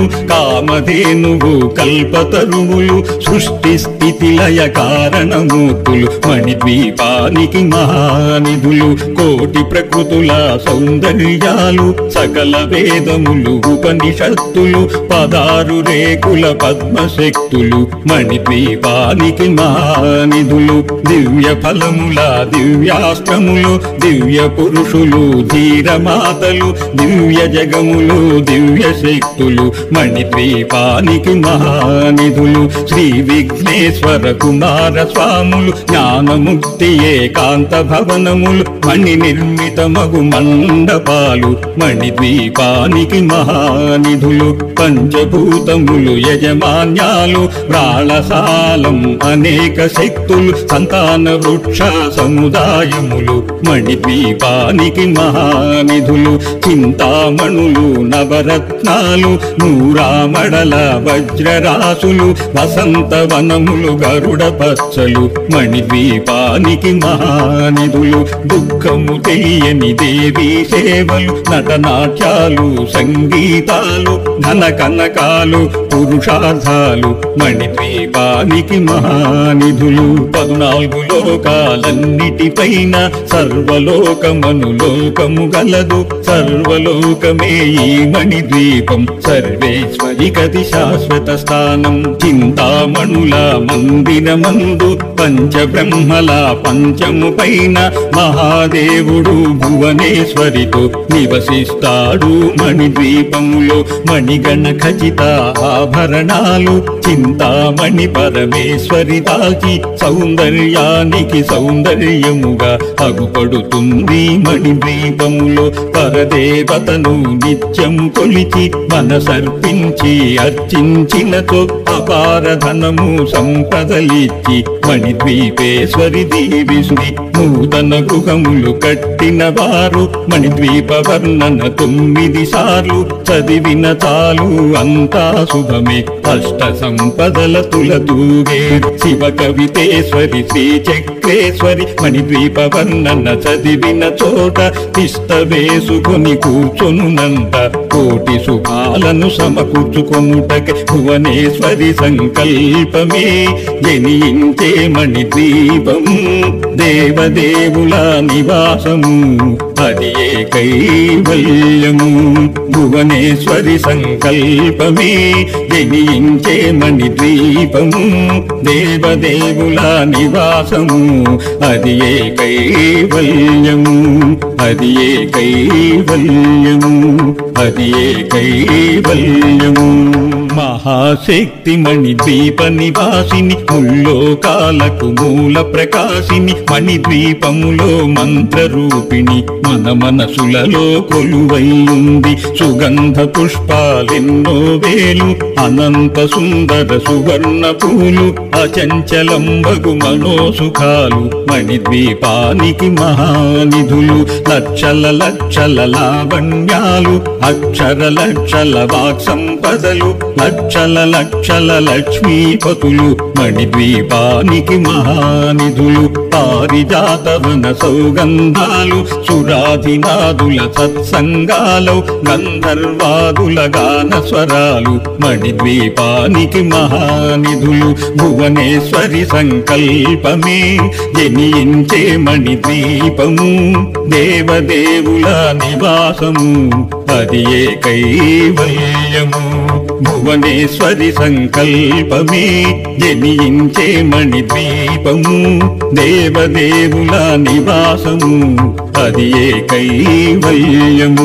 కామధేనువు కల్పతరువులు సృష్టి స్థితి లయ కారణమూర్తులు మణిద్వీపానికి మహానిధులు కోటి ప్రకృతుల సౌందర్యాలు సకల వేదములు ఉపనిషత్తులు పదారు రేకుల పద్మశక్తులు మణిద్వీపానికి మహానిధులు దివ్య ఫలముల దివ్యాస్త్రములు దివ్య పురుషులు ధీరమాతలు దివ్య జగములు దివ్య శక్తులు మణిద్వీపానికి మహానిధులు శ్రీ విఘ్నేశ్వర కుమార స్వాములు జ్ఞానముక్తి ఏకాంత భవనములు మణి నిర్మిత మగు మండపాలు మణిద్వీపానికి మహానిధులు పంచభూతములు యజమాన్యాలు రాళసాలం అనేక శక్తులు సంతాన వృక్ష సముదాయములు మణిద్వీపానికి మహానిధులు చింతామణులు నవరత్నాలు నూరామడల వజ్రరాసులు వసంతవనములు గరుడ పచ్చలు మణిద్వీపానికి మహానిధులు దుఃఖము తెలియని దేవీ సేవలు నటనాట్యాలు సంగీతాలు ధన కనకాలు పురుషార్థాలు మణిద్వీపానికి మహానిధులు పద్నాలుగు లోకాలన్నిటిపైన సర్వలోకమను లోకము గలదు సర్వలోకమే ఈ మణిద్వీపం సర్వేశ్వరి గతి శాశ్వత స్థానం చింతామణుల మంద మందిరమందు పంచబ్రహ్మల పంచము పైన మహాదేవుడు భువనేశ్వరితో నివసిస్తాడు మణిద్వీపములో మణిగణ ఖచిత ఆభరణాలు చింతామణి పరమేశ్వరి దాల్చి సౌందర్యానికి సౌందర్యముగా అగుపడుతుంది మణిద్వీపములో పరదేవతను నిత్యము కొలిచి మనసర్పించి అర్చించినతో అపార ధనము సంపదలిచ్చి మణిద్వీపేశ్వరి దీవిస్తుంది నూతన గృహములు కట్టిన వారు మణిద్వీప వర్ణన తొమ్మిది సార్లు చదివిన చాలు అంతా శుభమే అష్ట సంపదల తులతూగే శివ కవితేశ్వరి శ్రీ చక్రేశ్వరి మణిద్వీప వర్ణన చదివిన చోట తిష్ట వేసుకొని కూర్చొనునంత కోటి శుభాలను సమకూర్చుకొనుటక భువనేశ్వరి సంకల్పమే జనించే మణిద్వీపం దేవదేవుల నివాసము అది ఏ కైవల్యము భువనేశ్వరి సంకల్పమే జనించే మణిద్వీపము దేవదేవుల నివాసము అది ఏ కైవల్యము అది ఏ కైవల్యము అది ఏ కైవల్యము మహాశక్తి మణి ద్వీప నివాసిని ముల్లోకాలకు మూల ప్రకాశిని మణి ద్వీపములో మంత్రరూపిణి మన మనసులలో కొలువై ఉంది సుగంధ పుష్పాలెన్నో వేలు అనంత సుందర సువర్ణ పూలు అచంచలంబగు మనోసుఖాలు మణి ద్వీపానికి మహానిధులు లక్షల లక్షల లావణ్యాలు అక్షర లక్షల వాక్ సంపదలు లక్షల లక్షల లక్ష్మీపతులు మణిద్వీపానికి మహానిధులు పారిజాతవన సౌగంధాలు సురాధినాదుల సత్సంగాలు గంధర్వాదుల గాన స్వరాలు మణిద్వీపానికి మహానిధులు భువనేశ్వరి సంకల్పమే జనించే మణిద్వీపము దేవదేవుల నివాసము అది ఏ కైవల్యము భువనేశ్వరి సంకల్పమే జనించే మణిద్వీపము దేవదేవుల నివాసము అది ఏ కైవల్యము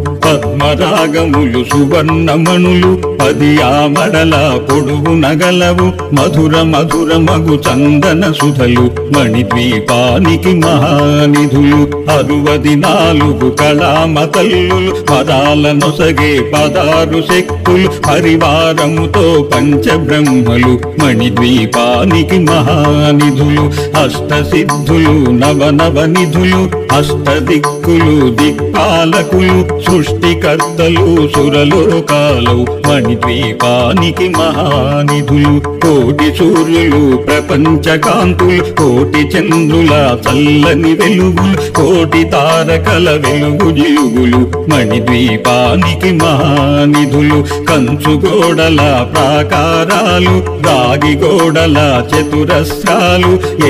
పద్మరాగములు సువర్ణమణులు పది ఆమడల పొడుగు నగలవు మధుర మధుర మగు చందన సుధలు మణిద్వీపానికి మహానిధులు అరువది నాలుగు కళామతల్లులు పదాల నొసగే పదారు శక్తులు పరివారముతో పంచబ్రహ్మలు మణిద్వీపానికి మహానిధులు అష్టసిద్ధులు నవ నవ నిధులు అష్టదిక్కులు దిక్పాలకులు సృష్టికర్తలు సురలోకాలు మణిద్వీపానికి మహానిధులు కోటి సూర్యులు ప్రపంచ కాంతులు కోటి చంద్రుల చల్లని వెలుగులు కోటి తారకల వెలుగు జిలుగులు మణిద్వీపానికి మహానిధులు కంచు గోడల ప్రాకారాలు రాగి గోడల చతురస్రాలు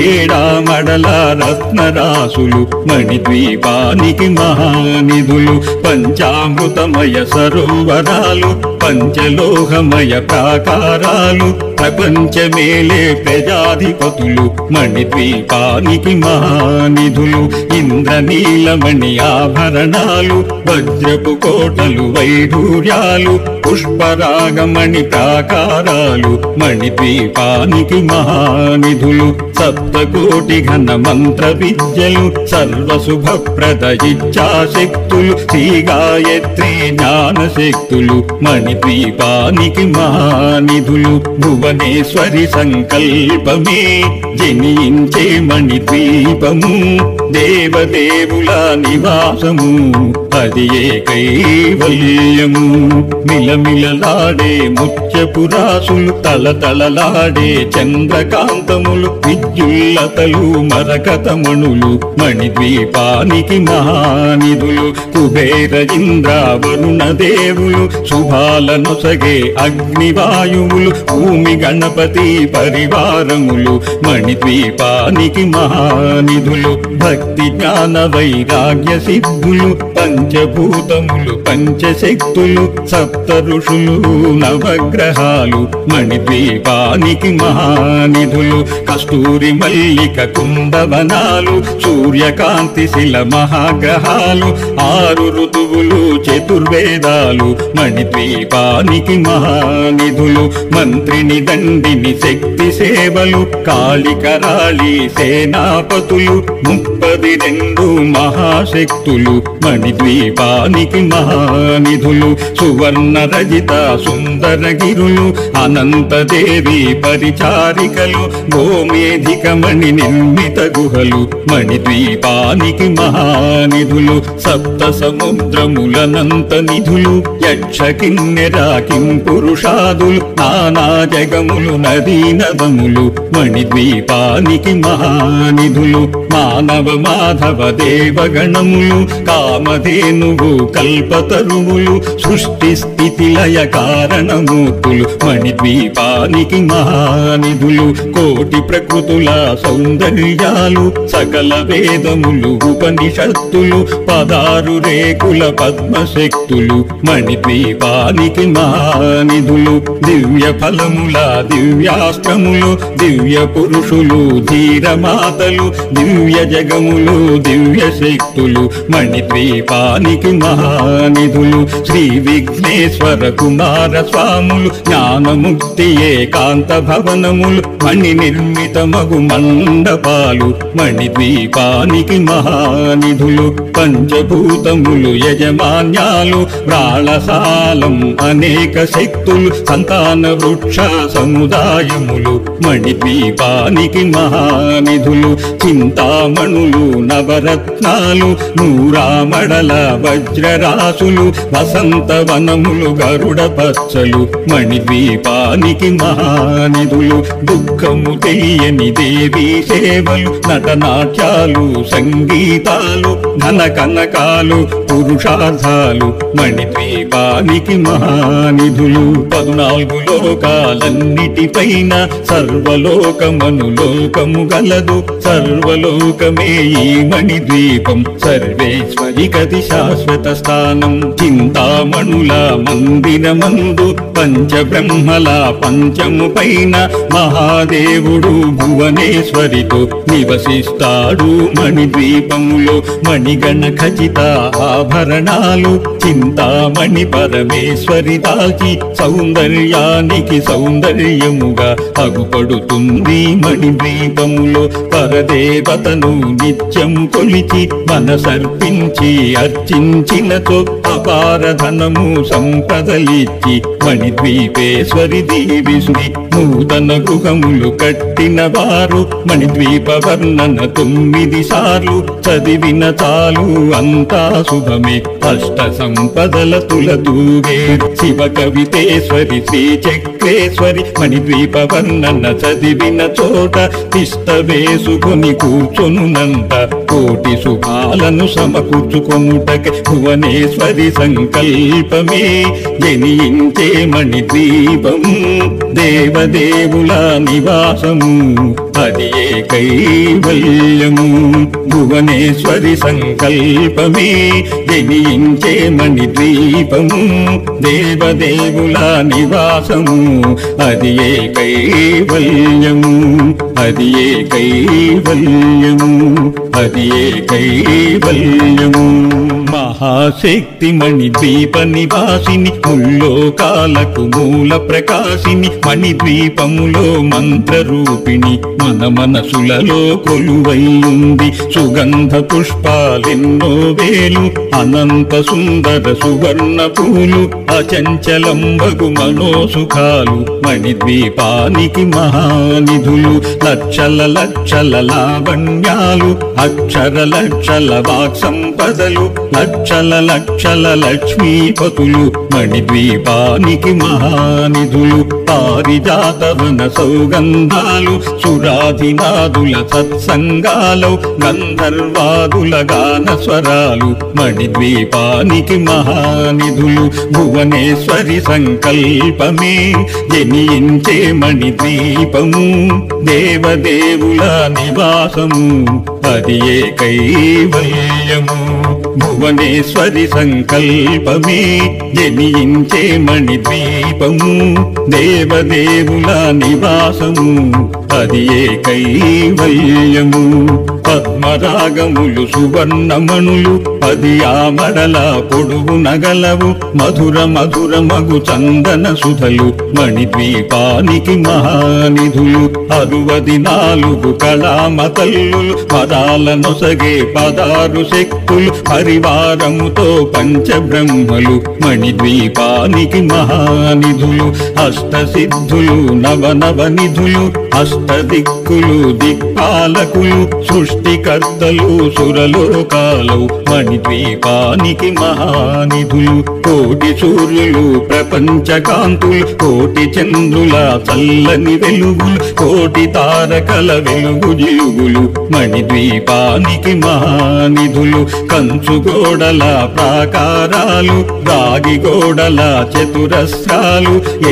ఏడామడల రత్నరాసులు మణిద్వీపానికి మహానిధులు పంచామృతమయ సరోవరాలు పంచలోహమయ ప్రాకారాలు ప్రపంచమేలే ప్రజాధిపతులు మణిద్వీపానికి మహానిధులు ఇంద్రనీలమణి ఆభరణాలు వజ్రపు కోటలు వైఢూర్యాలు పుష్పరాగమణి ప్రాకారాలు మణిద్వీపానికి మహానిధులు సప్తకోటి ఘన మంత్ర విద్యలు సర్వశుభప్రద ఇచ్ఛాశక్తులు శ్రీ గాయత్రి జ్ఞాన శక్తులు మణిద్వీపానికి మహానిధులు భువనేశ్వరి సంకల్పమే జనించే మణిద్వీపము దేవదేవుల నివాసము అది ఏ కైవల్యము మిలమిలలాడే ముత్యపురాసులు తలతలలాడే చంద్రకాంతములు విద్య విద్యుల్లతలు మరకతమణులు మణిద్వీపానికి మహానిధులు కుబేర ఇంద్ర వరుణ దేవులు శుభాలనొసగే అగ్నివాయువులు భూమి గణపతి పరివారములు మణిద్వీపానికి మహానిధులు భక్తి జ్ఞాన వైరాగ్య సిద్ధులు పంచభూతములు పంచశక్తులు సప్త ఋషులు నవగ్రహాలు మణిద్వీపానికి మహానిధులు కస్తూరి మల్లిక కుంభవనాలు సూర్యకాంతి శిల మహాగ్రహాలు ఆరు ఋతువులు చతుర్వేదాలు మణిద్వీపానికి మహానిధులు మంత్రిని దండిని శక్తి సేవలు కాళికరాళి సేనాపతులు ముప్పది రెండు మహాశక్తులు మణిద్వీపానికి మహానిధులు సువర్ణ రజిత సుందర గిరులు అనంతదేవి పరిచారికలు గోమేధికమణి నిర్మిత గుహలు మణిద్వీపానికి మహానిధులు సప్త సముద్రములనంత నిధులు యక్ష కిన్నెర కిం పురుషాదులు నానా జగములు నదీ నదములు మణిద్వీపానికి మహానిధులు మానవ మాధవ దేవగణములు కామధేనువు కల్పతరువులు సృష్టి స్థితి లయ కారణమూర్తులు మణిద్వీపానికి మహానిధులు కోటి ప్రకృతుల సౌందర్యాలు సకల వేదములు ఉపనిషత్తులు పదారు రేకుల పద్మశక్తులు మణిద్వీపానికి మహానిధులు దివ్య ఫలముల దివ్యాస్త్రములు దివ్య పురుషులు ధీరమాతలు దివ్య జగములు దివ్య శక్తులు మణిద్వీపానికి మహానిధులు శ్రీ విఘ్నేశ్వర కుమార స్వాములు జ్ఞానముక్తి ఏకాంత భవనములు మణి నిర్మిత మగు మండపాలు మణిద్వీపానికి మహానిధులు పంచభూతములు యజమాన్యాలు ప్రాళసాలం అనేక శక్తులు సంతాన వృక్ష సముదాయములు మణిద్వీపానికి మహానిధులు చింతామణులు నవరత్నాలు నూరామడల వజ్రరాసులు వసంత వనములు గరుడ పచ్చలు మణిద్వీపానికి మహానిధులు దుఃఖము తెలియని దేవీ సేవలు నటనాట్యాలు సంగీతాలు ధన కనకాలు పురుషార్థాలు మణిద్వీపానికి మహానిధులు పద్నాలుగు లోకాలన్నిటిపైన సర్వలోకమను లోకము గలదు సర్వలోకమే ఈ మణిద్వీపం సర్వేశ్వరి గతి శాశ్వత స్థానం చింతామణుల మందిరమందు పంచబ్రహ్మల పంచము పైన మహాదేవుడు భువనేశ్వరితో నివసిస్తాడు మణిద్వీపములో మణిగణ ఖచిత ఆభరణాలు చింతామణి పరమేశ్వరి దాల్చి సౌందర్యానికి సౌందర్యముగా అగుపడుతుంది మణిద్వీపములో పరదేవతను నిత్యం కొలిచి మనసర్పించి అర్చించినతో అపార ధనము సంపదలిచ్చి మణిద్వీపేశ్వరి దీవిశ్రీ నూతన గృహములు కట్టిన వారు మణిద్వీప వర్ణన తొమ్మిది సార్లు చదివిన చాలు అంతా శుభమే అష్ట సంపదల తులతూగే శివ కవితేశ్వరి శ్రీ చక్రేశ్వరి మణిద్వీప వర్ణన చదివిన చోట తిష్ట వేసుకొని కూర్చొనునంత కోటి శుభాలను సమకూర్చుకొనుటక భువనేశ్వరి సంకల్పమే జనించే మణిద్వీపము దేవదేవుల నివాసము అది ఏ కైవల్యము భువనేశ్వరి సంకల్పమే జనించే మణిద్వీపము దేవదేవుల నివాసము అది ఏ కైవల్యము అది ఏ కైవల్యము అది ఏ కైవల్యము మహాశక్తి మణి ద్వీప నివాసిని ముల్లోకాలకు మూల ప్రకాశిని మణి ద్వీపములో మంత్రరూపిణి మన మనసులలో కొలువై ఉంది సుగంధ పుష్పాలెన్నో వేలు అనంత సుందర సువర్ణ పూలు అచంచలంబగు మనోసుఖాలు మణి ద్వీపానికి మహానిధులు లక్షల లక్షల లావణ్యాలు అక్షర లక్షల వాక్ సంపదలు లక్షల లక్షల లక్ష్మీపతులు మణిద్వీపానికి మహానిధులు పారిజాతవన సౌగంధాలు సురాధినాదుల సత్సంగాలు గంధర్వాదుల గాన స్వరాలు మణిద్వీపానికి మహానిధులు భువనేశ్వరి సంకల్పమే జనించే మణిద్వీపము దేవదేవుల నివాసము అది ఏ కైవల్యము భువనేశ్వరి సంకల్పమే జనించే మణిద్వీపము దేవదేవుల నివాసము అది ఏ కైవల్యము పద్మరాగములు సువర్ణమణులు పది ఆమడల పొడుగు నగలవు మధుర మధుర మగు చందన సుధలు మణిద్వీపానికి మహానిధులు అరువది నాలుగు కళామతల్లులు పదాల నొసగే పదారు శక్తులు పరివారముతో పంచబ్రహ్మలు మణిద్వీపానికి మహానిధులు అష్టసిద్ధులు నవ నవ నిధులు అష్టదిక్కులు దిక్పాలకులు సృష్టికర్తలు సురలోకాలు మణిద్వీపానికి మహానిధులు కోటి సూర్యులు ప్రపంచ కాంతులు కోటి చంద్రుల చల్లని వెలుగులు కోటి తారకల వెలుగు జిలుగులు మణిద్వీపానికి మహానిధులు కంచు గోడల ప్రాకారాలు రాగి గోడల చతురస్రాలు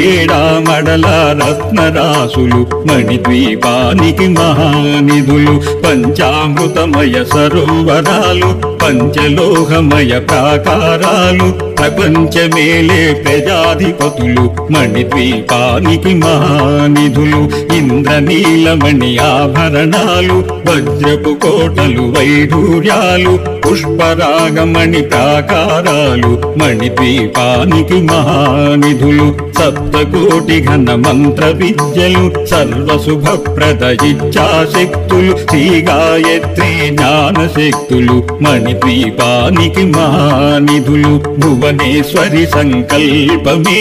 ఏడామడల రత్నరాసులు మణిద్వీపానికి మహానిధులు పంచామృతమయ సరోవరాలు పంచలోహమయ ప్రాకారాలు ప్రపంచమేలే ప్రజాధిపతులు మణిద్వీపానికి మహానిధులు ఇంద్రనీలమణి ఆభరణాలు వజ్రపు కోటలు వైఢూర్యాలు పుష్పరాగమణి ప్రాకారాలు మణిద్వీపానికి మహానిధులు సప్తకోటి ఘన మంత్ర విద్యలు సర్వశుభప్రద ఇచ్ఛాశక్తులు శ్రీ గాయత్రి జ్ఞాన శక్తులు మణిద్వీపానికి మహానిధులు భువనేశ్వరి సంకల్పమే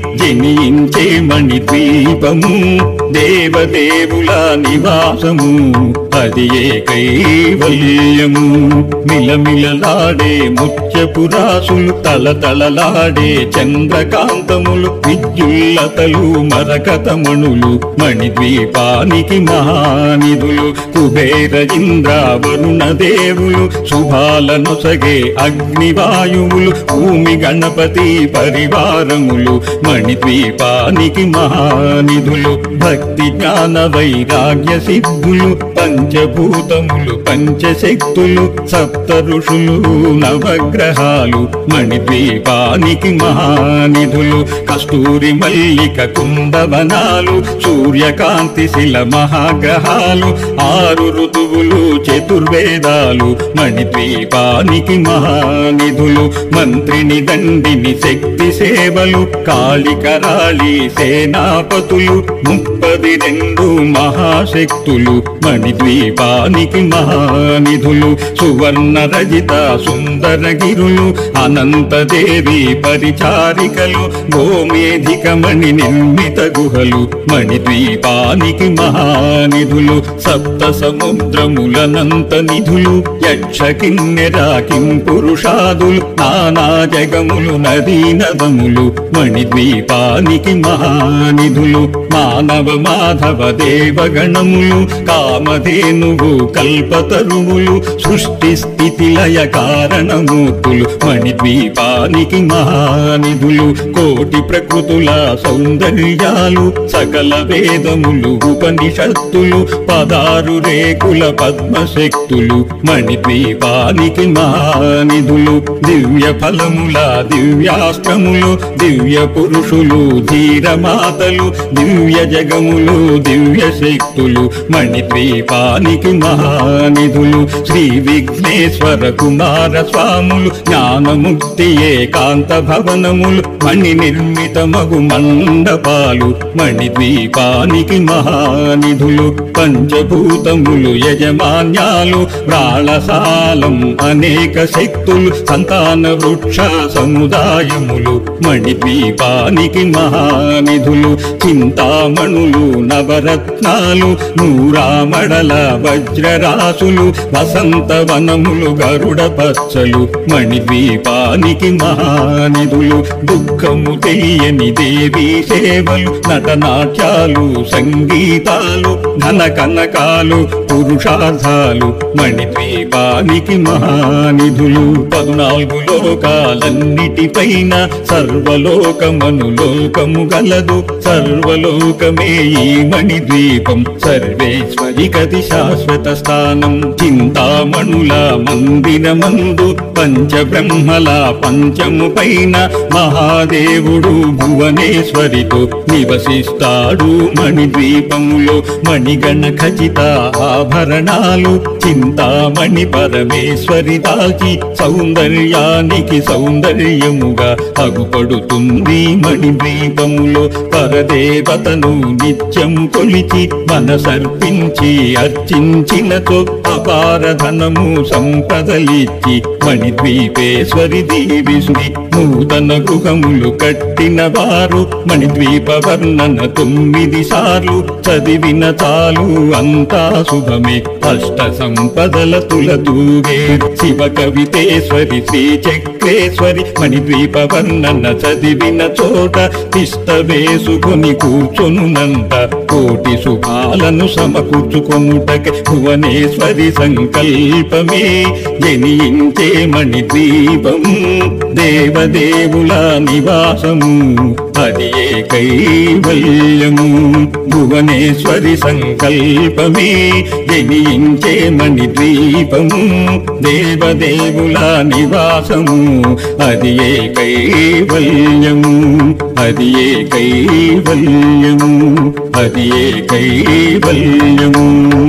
జనించే మణిద్వీపము దేవదేవుల నివాసము అది ఏ కైవల్యము మిలమిలలాడే ముత్యపురాసులు తలతలలాడే చంద్రకాంతములు విద్యుల్లతలు మరకతమణులు మణిద్వీపానికి మహానిధులు కుబేర ఇంద్ర వరుణ దేవులు శుభాల నొసగే అగ్నివాయువులు భూమి గణపతి పరివారములు మణిద్వీపానికి మహానిధులు భక్తి జ్ఞాన వైరాగ్య సిద్ధులు పంచభూతములు పంచశక్తులు సప్త ఋషులు నవగ్రహాలు మణిద్వీపానికి మహానిధులు కస్తూరి మల్లిక కుందవనాలు సూర్యకాంతి శిల మహాగ్రహాలు ఆరు ఋతువులు చతుర్వేదాలు మణిద్వీపానికి మహానిధులు మంత్రిని దండిని శక్తి సేవలు కాళికరాళి సేనాపతులు ముప్పది రెండు మహాశక్తులు మణిద్వీపానికి మహానిధులు సువర్ణ రజిత సుందర గిరులు అనంతదేవి పరిచారికలు గోమేధికమణి నిర్మిత గుహలు మణిద్వీపానికి మహానిధులు సప్త సముద్రములనంత నిధులు యక్ష కిన్నెర కిం పురుషాదులు నానా జగములు నదీ నదములు మణిద్వీపానికి మహానిధులు మానవ మాధవ దేవగణములు కామధేనువు కల్పతరువులు సృష్టి స్థితి లయ కారణమూర్తులు మణిద్వీపానికి మహానిధులు కోటి ప్రకృతుల సౌందర్యాలు సకల వేదములు ఉపనిషత్తులు పదారు రేకుల పద్మశక్తులు మణిద్వీపానికి మహానిధులు దివ్య ఫలముల దివ్యాస్త్రములు దివ్య పురుషులు ధీరమాతలు దివ్య జగములు దివ్య శక్తులు మణిద్వీపానికి మహానిధులు శ్రీ విఘ్నేశ్వర కుమార స్వాములు జ్ఞానముక్తి ఏకాంత భవనములు మణి నిర్మిత మగు మండపాలు మణిద్వీపానికి మహానిధులు పంచభూతములు యజమాన్యాలు ప్రాళసాలం అనేక శక్తులు సంతాన వృక్ష సముదాయములు మణిద్వీపానికి మహానిధులు చింతామణులు నవరత్నాలు నూరామడల వజ్రరాసులు వసంత వనములు గరుడ పచ్చలు మణిద్వీపానికి మహానిధులు దుఃఖము తెలియని దేవీ సేవలు నటనాట్యాలు సంగీతాలు ధన కనకాలు పురుషార్థాలు మణిద్వీపానికి మహానిధులు పద్నాలుగు లోకాలన్నిటిపైన సర్వలోకమను లోకము గలదు సర్వలోకమే ఈ మణిద్వీపం సర్వేశ్వరి గతి శాశ్వత స్థానం చింతామణుల మందిరమందు పంచబ్రహ్మల పంచము పైన మహాదేవుడు భువనేశ్వరితో నివసిస్తాడు మణిద్వీపములో మణిగణ ఖచిత ఆభరణాలు చింతామణి పరమేశ్వరి దాల్చి సౌందర్యానికి సౌందర్యముగా అగుపడుతుంది మణిద్వీపములో పరదేవతను నిత్యము కొలిచి మనసర్పించి అర్చించినతో అపార ధనము సంపదలిచ్చి మణిద్వీపేశ్వరి దీవిశ్రీ నూతన గృహములు కట్టిన వారు మణిద్వీప వర్ణన తొమ్మిది సార్లు చదివిన చాలు అంతా శుభమే అష్ట సంపదల తులతూగే శివ కవితేశ్వరి శ్రీ చక్రేశ్వరి మణిద్వీప వర్ణన చదివిన చోట తిష్ట వేసుకొని కూర్చొనునంత కోటి శుభాలను సమకూర్చుకొనుటక భువనేశ్వరి సంకల్పమే జనించే మణిద్వీపం దేవదేవుల నివాసము అది ఏ కైవల్యము భువనేశ్వరి సంకల్పమే జనించే మణిద్వీపము దేవదేవుల నివాసము అది ఏ కైవల్యము అది ఏ కైవల్యము అది ఏ కైవల్యము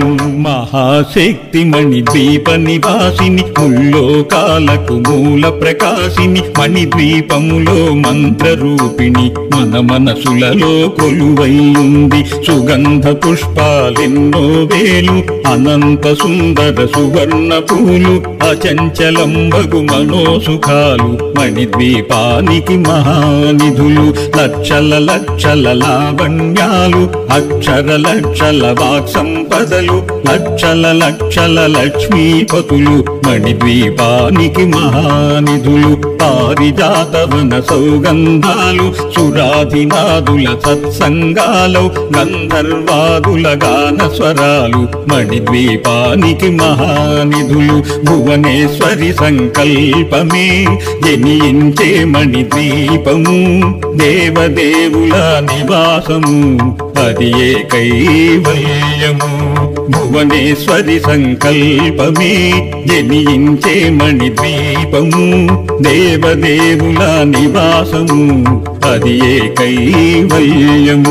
మహాశక్తి మణి ద్వీప నివాసిని ముల్లోకాలకు మూల ప్రకాశిని మణి ద్వీపములో మంత్ర రూపిణి మన మనసులలో కొలువై ఉంది సుగంధ పుష్పాలెన్నో వేలు అనంత సుందర సువర్ణ పూలు అచంచలంబగు మనోసుఖాలు మణిద్వీపానికి మహానిధులు లక్షల లక్షల లావణ్యాలు అక్షర లక్షల వాక్ సంపదలు లక్షల లక్షల లక్ష్మీపతులు మణిద్వీపానికి మహానిధులు పారిజాతవన సౌగంధాలు సురాధినాదుల సత్సంగాలు గంధర్వాదుల గాన స్వరాలు మణిద్వీపానికి మహానిధులు భువనేశ్వరి సంకల్పమే జనించే మణిద్వీపము దేవదేవుల నివాసము అది ఏ కైవల్యము భువనేశ్వరి సంకల్పమే జనించే మణిద్వీపము దేవదేవుల నివాసము అది ఏ కైవల్యము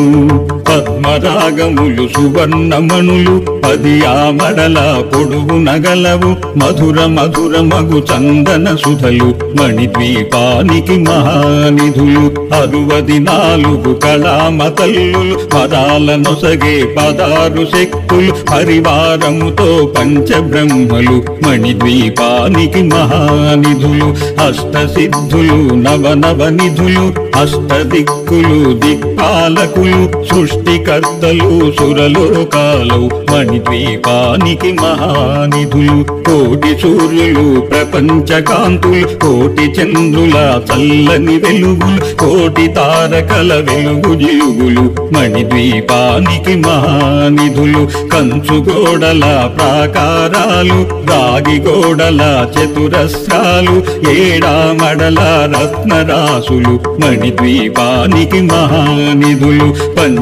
పద్మరాగములు సువర్ణమణులు పది ఆమడల పొడుగు నగలవు మధుర మధుర మగు చందన సుధలు మణిద్వీపానికి మహానిధులు అరువది నాలుగు కళామతల్లులు పదాల నొసగే పదారు శక్తులు పరివారముతో పంచబ్రహ్మలు మణిద్వీపానికి మహానిధులు అష్టసిద్ధులు నవ నవ నిధులు అష్టదిక్కులు దిక్పాలకులు సృష్టికర్తలు సురలోకాలు మణిద్వీపానికి మహానిధులు కోటి సూర్యులు ప్రపంచ కాంతులు కోటి చంద్రుల చల్లని వెలుగులు కోటి తారకల వెలుగు జిలుగులు మణిద్వీపానికి మహానిధులు కంచు గోడల ప్రాకారాలు రాగి గోడల చతురస్రాలు ఏడామడల రత్నరాసులు మణిద్వీపానికి మహానిధులు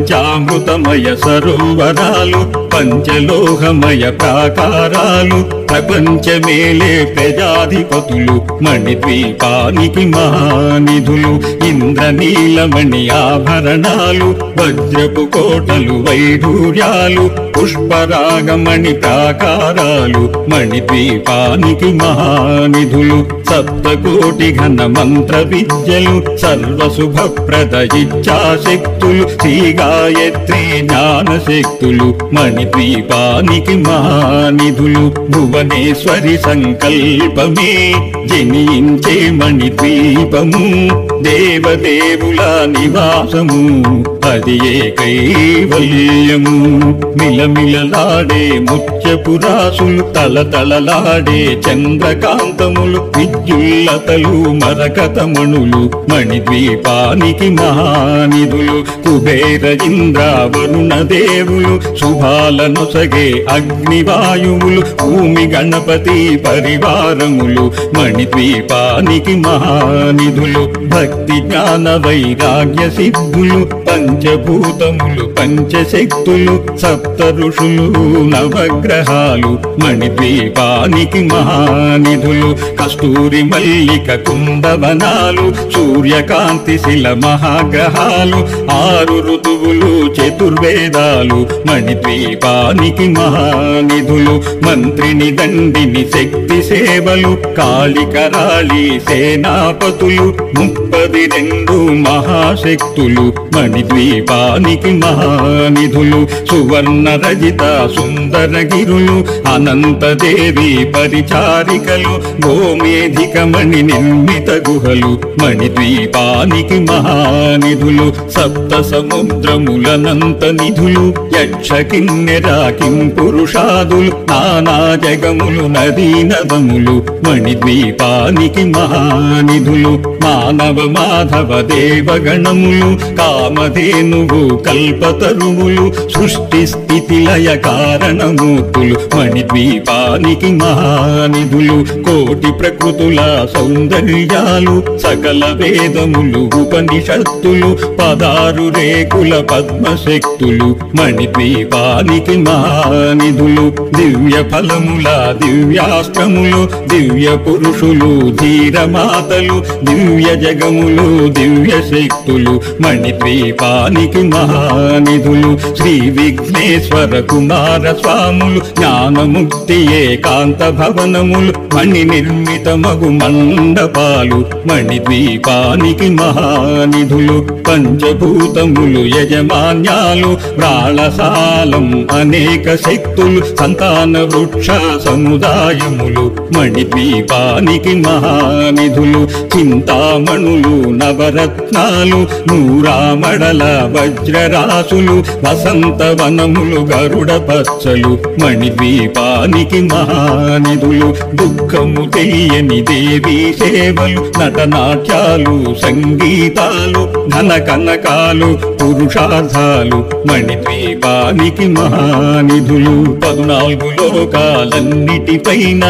పంచామృతమయ సరోవరాలు పంచలోహమయ ప్రాకారాలు ప్రపంచమేలే ప్రజాధిపతులు మణిద్వీపానికి మహానిధులు ఇంద్రనీలమణి ఆభరణాలు వజ్రపు కోటలు వైఢూర్యాలు పుష్పరాగమణి ప్రాకారాలు మణిద్వీపానికి మహానిధులు సప్తకోటి ఘన మంత్ర విద్యలు సర్వశుభప్రద ఇచ్ఛాశక్తులు శ్రీ గాయత్రి జ్ఞాన శక్తులు మణిద్వీపానికి మహానిధులు భువనేశ్వరి సంకల్పమే జనించే మణిద్వీపము దేవదేవుల నివాసము అది ఏ కైవల్యము మిలమిలలాడే ముత్యపురాసులు తలతలలాడే చంద్రకాంతములు విద్యుల్లతలు మరకతమణులు మణిద్వీపానికి మహానిధులు కుబేర ఇంద్ర వరుణ దేవులు శుభాలనొసగే అగ్నివాయువులు భూమి గణపతి పరివారములు మణిద్వీపానికి మహానిధులు భక్తి జ్ఞాన వైరాగ్య సిద్ధులు పంచభూతములు పంచశక్తులు సప్త ఋషులు నవగ్రహాలు మణిద్వీపానికి మహానిధులు కస్తూరి మల్లిక కుందవనాలు సూర్యకాంతి శిల మహాగ్రహాలు ఆరు ఋతువులు చతుర్వేదాలు మణిద్వీపానికి మహానిధులు మంత్రిని దండిని శక్తి సేవలు కాళికరాళి సేనాపతులు ముప్పది రెండు మహాశక్తులు మణిద్వీపానికి మహానిధులు సువర్ణ రజిత సుందర గిరులు అనంతదేవి పరిచారికలు గోమేధిక మణి నిర్మిత గుహలు మణిద్వీపానికి మహానిధులు సప్త సముద్రములనంత నిధులు యక్ష కిన్నెరా కిం పురుషాదులు నానా జగములు నదీ నదములు మణిద్వీపానికి మహానిధులు మానవ మాధవ దేవగణములు కామధేనువు కల్పతరువులు సృష్టి స్థితి లయ కారణమూర్తులు మణిద్వీపానికి మహానిధులు కోటి ప్రకృతుల సౌందర్యాలు సకల వేదములు ఉపనిషత్తులు పదారు రేకుల పద్మశక్తులు మణిద్వీపానికి మహానిధులు దివ్య ఫలముల దివ్యాస్త్రములు దివ్య పురుషులు ధీరమాతలు దివ్య జగములు దివ్య శక్తులు మణిద్వీపానికి మహానిధులు శ్రీ విఘ్నేశ్వర కుమార స్వాములు జ్ఞానముక్తి ఏకాంత భవనములు మణి నిర్మిత మగు మండపాలు మణిద్వీపానికి మహానిధులు పంచభూతములు యజమాన్యాలు ప్రాళసాలం అనేక శక్తులు సంతాన వృక్ష సముదాయములు మణిద్వీపానికి మహానిధులు చింతామణులు నవరత్నాలు నూరామడల వజ్రరాసులు వసంతవనములు గరుడ పచ్చలు మణిద్వీపానికి మహానిధులు దుఃఖము తెలియని దేవీ సేవలు నటనాట్యాలు సంగీతాలు ధన కనకాలు పురుషార్థాలు మణిద్వీపానికి మహానిధులు పద్నాలుగు లోకాలన్నిటిపైన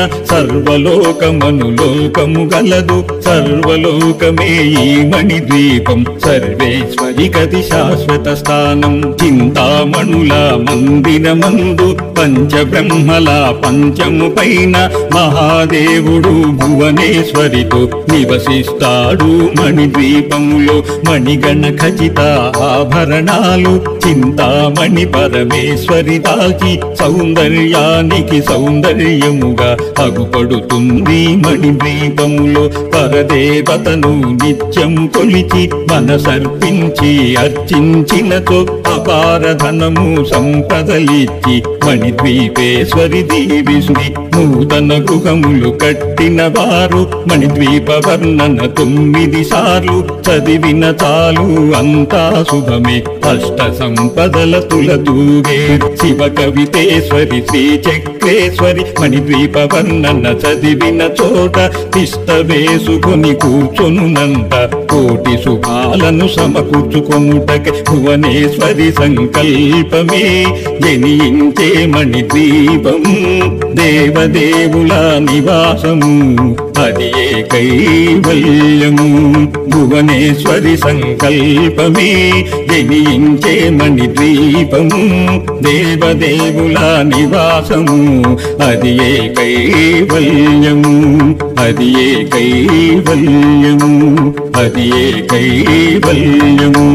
సర్వలోకమను లోకము గలదు సర్వలోకమే ఈ మణిద్వీపం సర్వేశ్వరి గతి శాశ్వత స్థానం చింతామణుల మందిరమందు పంచబ్రహ్మల పంచము పైన మహాదేవుడు భువనేశ్వరితో నివసిస్తాడు మణిద్వీపములో మణిగణ ఖచిత ఆభరణాలు చింతామణి పరమేశ్వరి దాల్చి సౌందర్యానికి సౌందర్యముగా అగుపడుతుంది మణిద్వీపములో పరదేవతను నిత్యం కొలిచి మనసర్పించి అర్చించినతో అపార ధనము సంపదలిచ్చి మణిద్వీపేశ్వరి దేవిశ్రీ నూతన గృహములు కట్టిన వారు మణిద్వీప వర్ణన తొమ్మిది సార్లు చదివిన చాలు అంతా శుభమే అష్ట సంపదల తులతూగే శివ కవితేశ్వరి శ్రీ చక్రేశ్వరి మణిద్వీప వర్ణన చదివిన చోట తిష్ట వేసుకొని కూర్చొనునంత కోటి శుభాలను సమకూర్చుకొనుటక భువనేశ్వరి సంకల్పమే జనించే మణిద్వీపము దేవదేవుల నివాసము అది ఏ కైవల్యము భువనేశ్వరి సంకల్పమే జనించే మణి ద్వీపము దేవదేవుల నివాసము అది ఏ కైవల్యము అది ఏ కైవల్యము అది ఏ కైవల్యము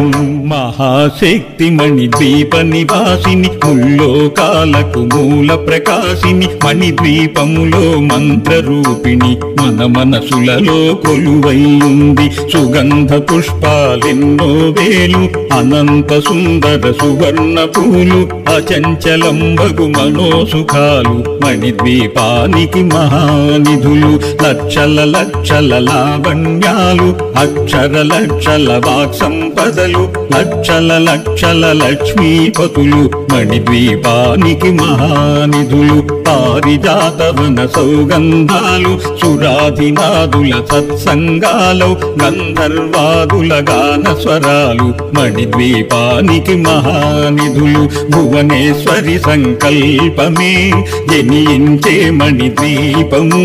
మహాశక్తి మణి ద్వీప నివాసిని ముల్లోకాలకు మూల ప్రకాశిని మణి ద్వీపములో మంత్ర రూపిణి మన మనసులలో కొలువై ఉంది సుగంధ పుష్పాలెన్నో వేలు అనంత సుందర సువర్ణ పూలు అచంచలంబగు మనోసుఖాలు మణి ద్వీపానికి మహానిధులు లక్షల లక్షల లావణ్యాలు అక్షర లక్షల వాక్ సంపదలు లక్షల లక్షల లక్ష్మీపతులు మణిద్వీపానికి మహానిధులు పారిజాతవన సౌగంధాలు సురాధినాదుల సత్సంగాలు గంధర్వాదుల గాన స్వరాలు మణిద్వీపానికి మహానిధులు భువనేశ్వరి సంకల్పమే జనించే మణిద్వీపము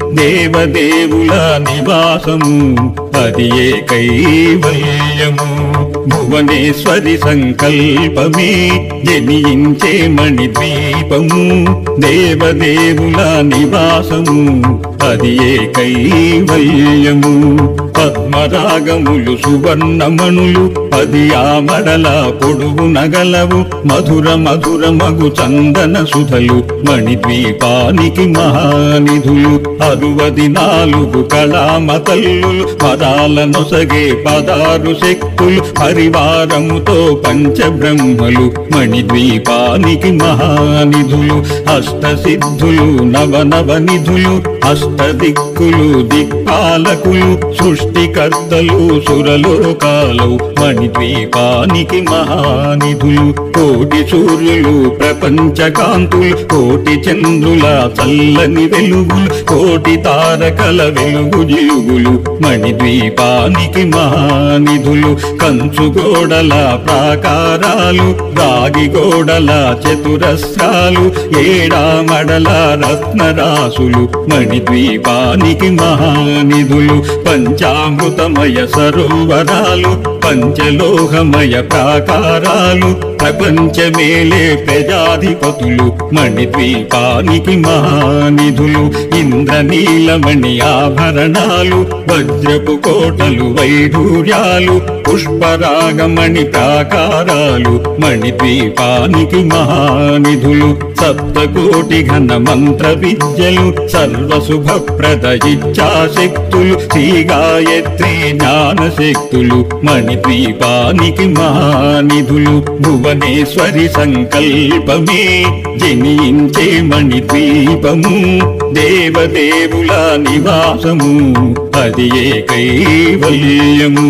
దేవదేవుల నివాసము అది ఏ కైవల్యము భువనేశ్వరి సంకల్పమే జనించే మణిద్వీపము దేవదేవుల నివాసము అది ఏ కైవల్యము పద్మరాగములు సువర్ణమణులు పది ఆమడల పొడుగు నగలవు మధుర మధుర మగు చందన సుధలు మణిద్వీపానికి మహానిధులు అరువది నాలుగు కళామతల్లులు పదాల నొసగే పదారు శక్తులు పరివారముతో పంచబ్రహ్మలు మణిద్వీపానికి మహానిధులు అష్టసిద్ధులు నవ నవ నిధులు అష్టదిక్కులు దిక్పాలకులు సృష్టికర్తలు సురలోకాలు మణిద్వీపానికి మహానిధులు కోటి సూర్యులు ప్రపంచ కాంతులు కోటి చంద్రుల చల్లని వెలుగులు కోటి తారకల వెలుగు జిలుగులు మణిద్వీపానికి మహానిధులు కంచు గోడల ప్రాకారాలు రాగి గోడల చతురస్రాలు ఏడామడల రత్నరాసులు మణిద్వీపానికి మహానిధులు పంచామృతమయ సరోవరాలు పంచలోహమయ ప్రాకారాలు ప్రపంచమేలే ప్రజాధిపతులు మణిద్వీపానికి మహానిధులు ఇంద్రనీలమణి ఆభరణాలు వజ్రపు కోటలు వైఢూర్యాలు పుష్పరాగమణి ప్రాకారాలు మణిద్వీపానికి మహానిధులు సప్తకోటి ఘన మంత్ర విద్యలు సర్వశుభప్రద ఇచ్ఛాశక్తులు శ్రీ గాయత్రి జ్ఞాన శక్తులు మణిద్వీపానికి మహానిధులు భువనేశ్వరి సంకల్పమే జనించే మణిద్వీపము దేవదేవుల నివాసము అది ఏ కైవల్యము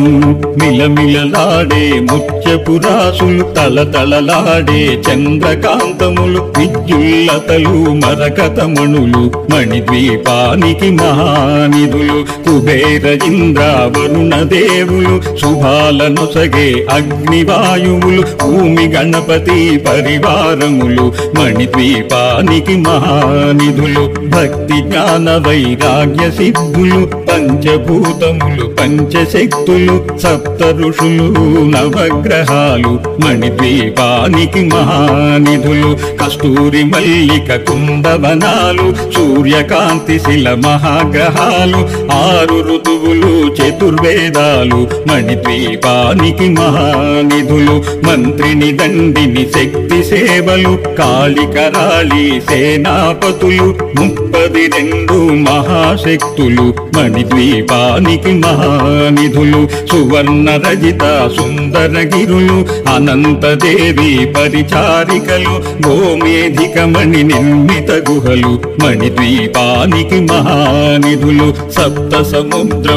మిలమిలలాడే ముత్యపురాసులు తలతలలాడే చంద్రకాంతములు విద్యుల్లతలు మరకతమణులు మణిద్వీపానికి మహానిధులు కుబేర ఇంద్ర వరుణ దేవులు శుభాలను సగే అగ్నివాయువులు భూమి గణపతి పరివారములు మణిద్వీపానికి మహానిధులు భక్తి జ్ఞాన వైరాగ్య సిద్ధులు పంచభూతములు పంచశక్తులు సప్త ఋషులు నవగ్రహాలు మణిద్వీపానికి మహానిధులు కస్తూరి మల్లిక కుందవనాలు సూర్యకాంతి శిల మహాగ్రహాలు ఆరు ఋతువులు చతుర్వేదాలు మణిద్వీపానికి మహానిధులు మంత్రిని దండిని శక్తి సేవలు కాళికరాళి సేనాపతులు ముప్పది రెండు మహాశక్తులు మణిద్వీపానికి మహానిధులు సువర్ణ రజిత సుందర గిరులు అనంతదేవి పరిచారికలు గోమేధికమణి నిర్మిత గుహలు మణిద్వీపానికి మహానిధులు సప్త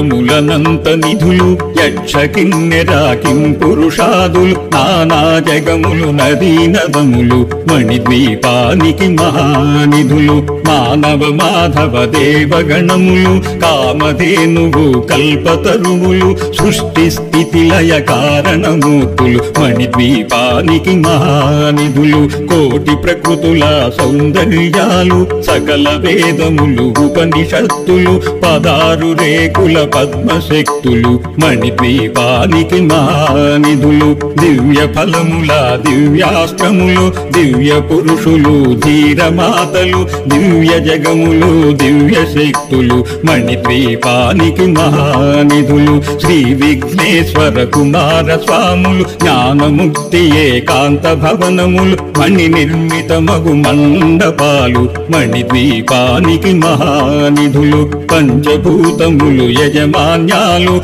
సముద్రములనంత నిధులు యక్ష కిన్నెర కిం పురుషాదులు నానా జగ తటాకములు నదీ నదములు మణిద్వీపానికి మహానిధులు మానవ మాధవ దేవగణములు కామధేనువు కల్పతరువులు సృష్టి స్థితి లయ కారణమూర్తులు మణిద్వీపానికి మహానిధులు కోటి ప్రకృతుల సౌందర్యాలు సకల వేదములు ఉపనిషత్తులు పదారు రేకుల పద్మశక్తులు మణిద్వీపానికి మహానిధులు దివ్య ఫలముల దివ్యాస్త్రములు దివ్య పురుషులు ధీరమాతలు దివ్య జగములు దివ్య శక్తులు మణిద్వీపానికి మహానిధులు శ్రీ విఘ్నేశ్వర కుమార స్వాములు జ్ఞానముక్తి ఏకాంత భవనములు మణి నిర్మిత మగు మండపాలు మణిద్వీపానికి మహానిధులు పంచభూతములు యజమాన్యాలు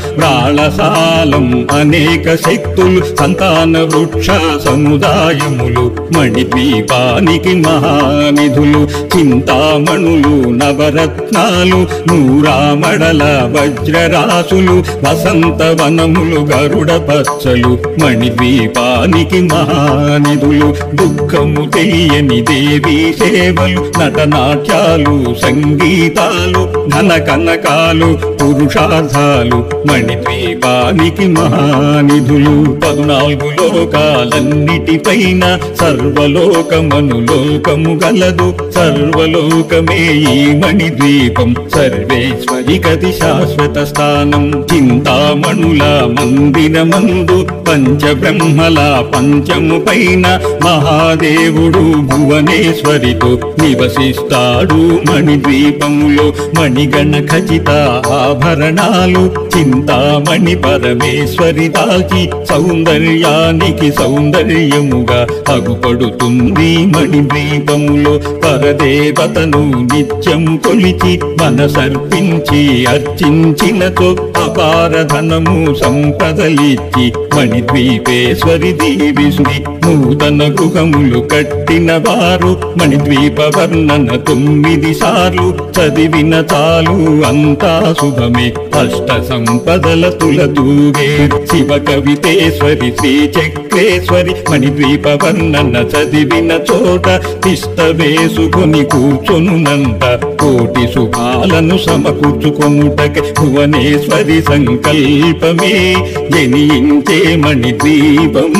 రాళసాలం అనేక శక్తులు సంతాన వృక్ష సముదాయములు మణిద్వీపానికి మహానిధులు చింతామణులు నవరత్నాలు నూరామడల వజ్రరాసులు వసంత వనములు గరుడ పచ్చలు మణిద్వీపానికి మహానిధులు దుఃఖము తెలియని దేవీ సేవలు నటనాట్యాలు సంగీతాలు ధన కనకాలు పురుషార్థాలు మణిద్వీపానికి మహానిధులు పద్నాలుగు లోకాలన్నిటిపైన సర్వలోకమను లోకము గలదు సర్వలోకమే ఈ మణిద్వీపం సర్వేశ్వరి గతి శాశ్వత స్థానం చింతామణుల మందిరమందు పంచబ్రహ్మల పంచము పైన మహాదేవుడు భువనేశ్వరితో నివసిస్తాడు మణిద్వీపములో మణిగణ ఖచిత ఆభరణాలు చింతామణి పరమేశ్వరి దాల్చి సౌందర్యానికి సౌందర్యముగా అగుపడుతుంది మణిద్వీపములో పరదేవతను నిత్యము కొలిచి మనసర్పించి అర్చించినతో అపార ధనము సంపదలిచ్చి మణిద్వీపేశ్వరి దీవిసుడి నూతన గృహములు కట్టిన వారు మణిద్వీప వర్ణన తొమ్మిది సార్లు చదివిన చాలు అంతా శుభమే అష్ట సంపదల తులతూగే శివ కవితేశ్వరి శ్రీ చక్రేశ్వరి మణిద్వీప వర్ణన చదివిన చోట తిష్ట వేసుకొని కూర్చొనునంత కోటి శుభాలను సమకూర్చుకొనుటక భువనేశ్వరి సంకల్పమే జనించే మణిద్వీపం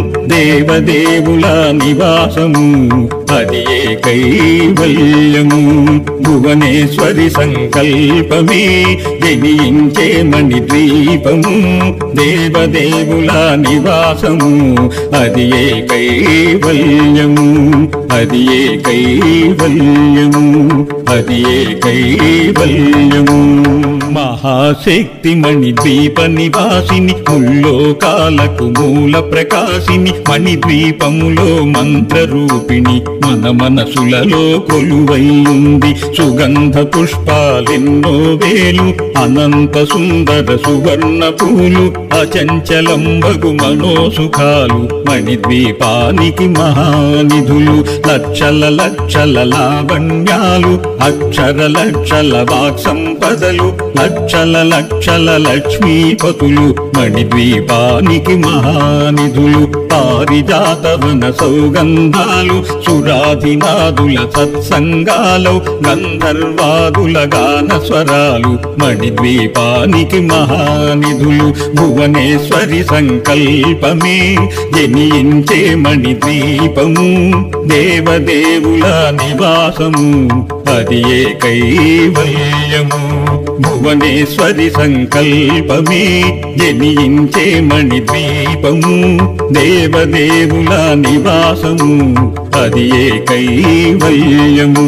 దేవదేవుల నివాసము అది ఏ కైవల్యము భువనేశ్వరి సంకల్పమే జనించే మణిద్వీపము దేవదేవుల నివాసము అది ఏ కైవల్యము అది ఏ కైవల్యము అది ఏ కైవల్యము మహాశక్తి మణి ద్వీప నివాసిని ముల్లోకాలకు మూల ప్రకాశిని మణి ద్వీపములో మంత్ర రూపిణి మన మనసులలో కొలువై ఉంది సుగంధ పుష్పాలెన్నో వేలు అనంత సుందర సువర్ణ పూలు అచంచలంబగు మనోసుఖాలు మణి ద్వీపానికి మహానిధులు లక్షల లక్షల లావణ్యాలు అక్షర లక్షల వాక్ సంపదలు లక్షల లక్షల లక్ష్మీపతులు మణిద్వీపానికి మహానిధులు పారిజాతవన సౌగంధాలు సురాధినాదుల సత్సంగాలు గంధర్వాదుల గాన స్వరాలు మణిద్వీపానికి మహానిధులు భువనేశ్వరి సంకల్పమే జనించే మణిద్వీపము దేవదేవుల నివాసము అది ఏ కైవల్యము భువనేశ్వరి సంకల్పమే జనించే మణిద్వీపము దేవదేవుల నివాసము అది ఏ కైవల్యము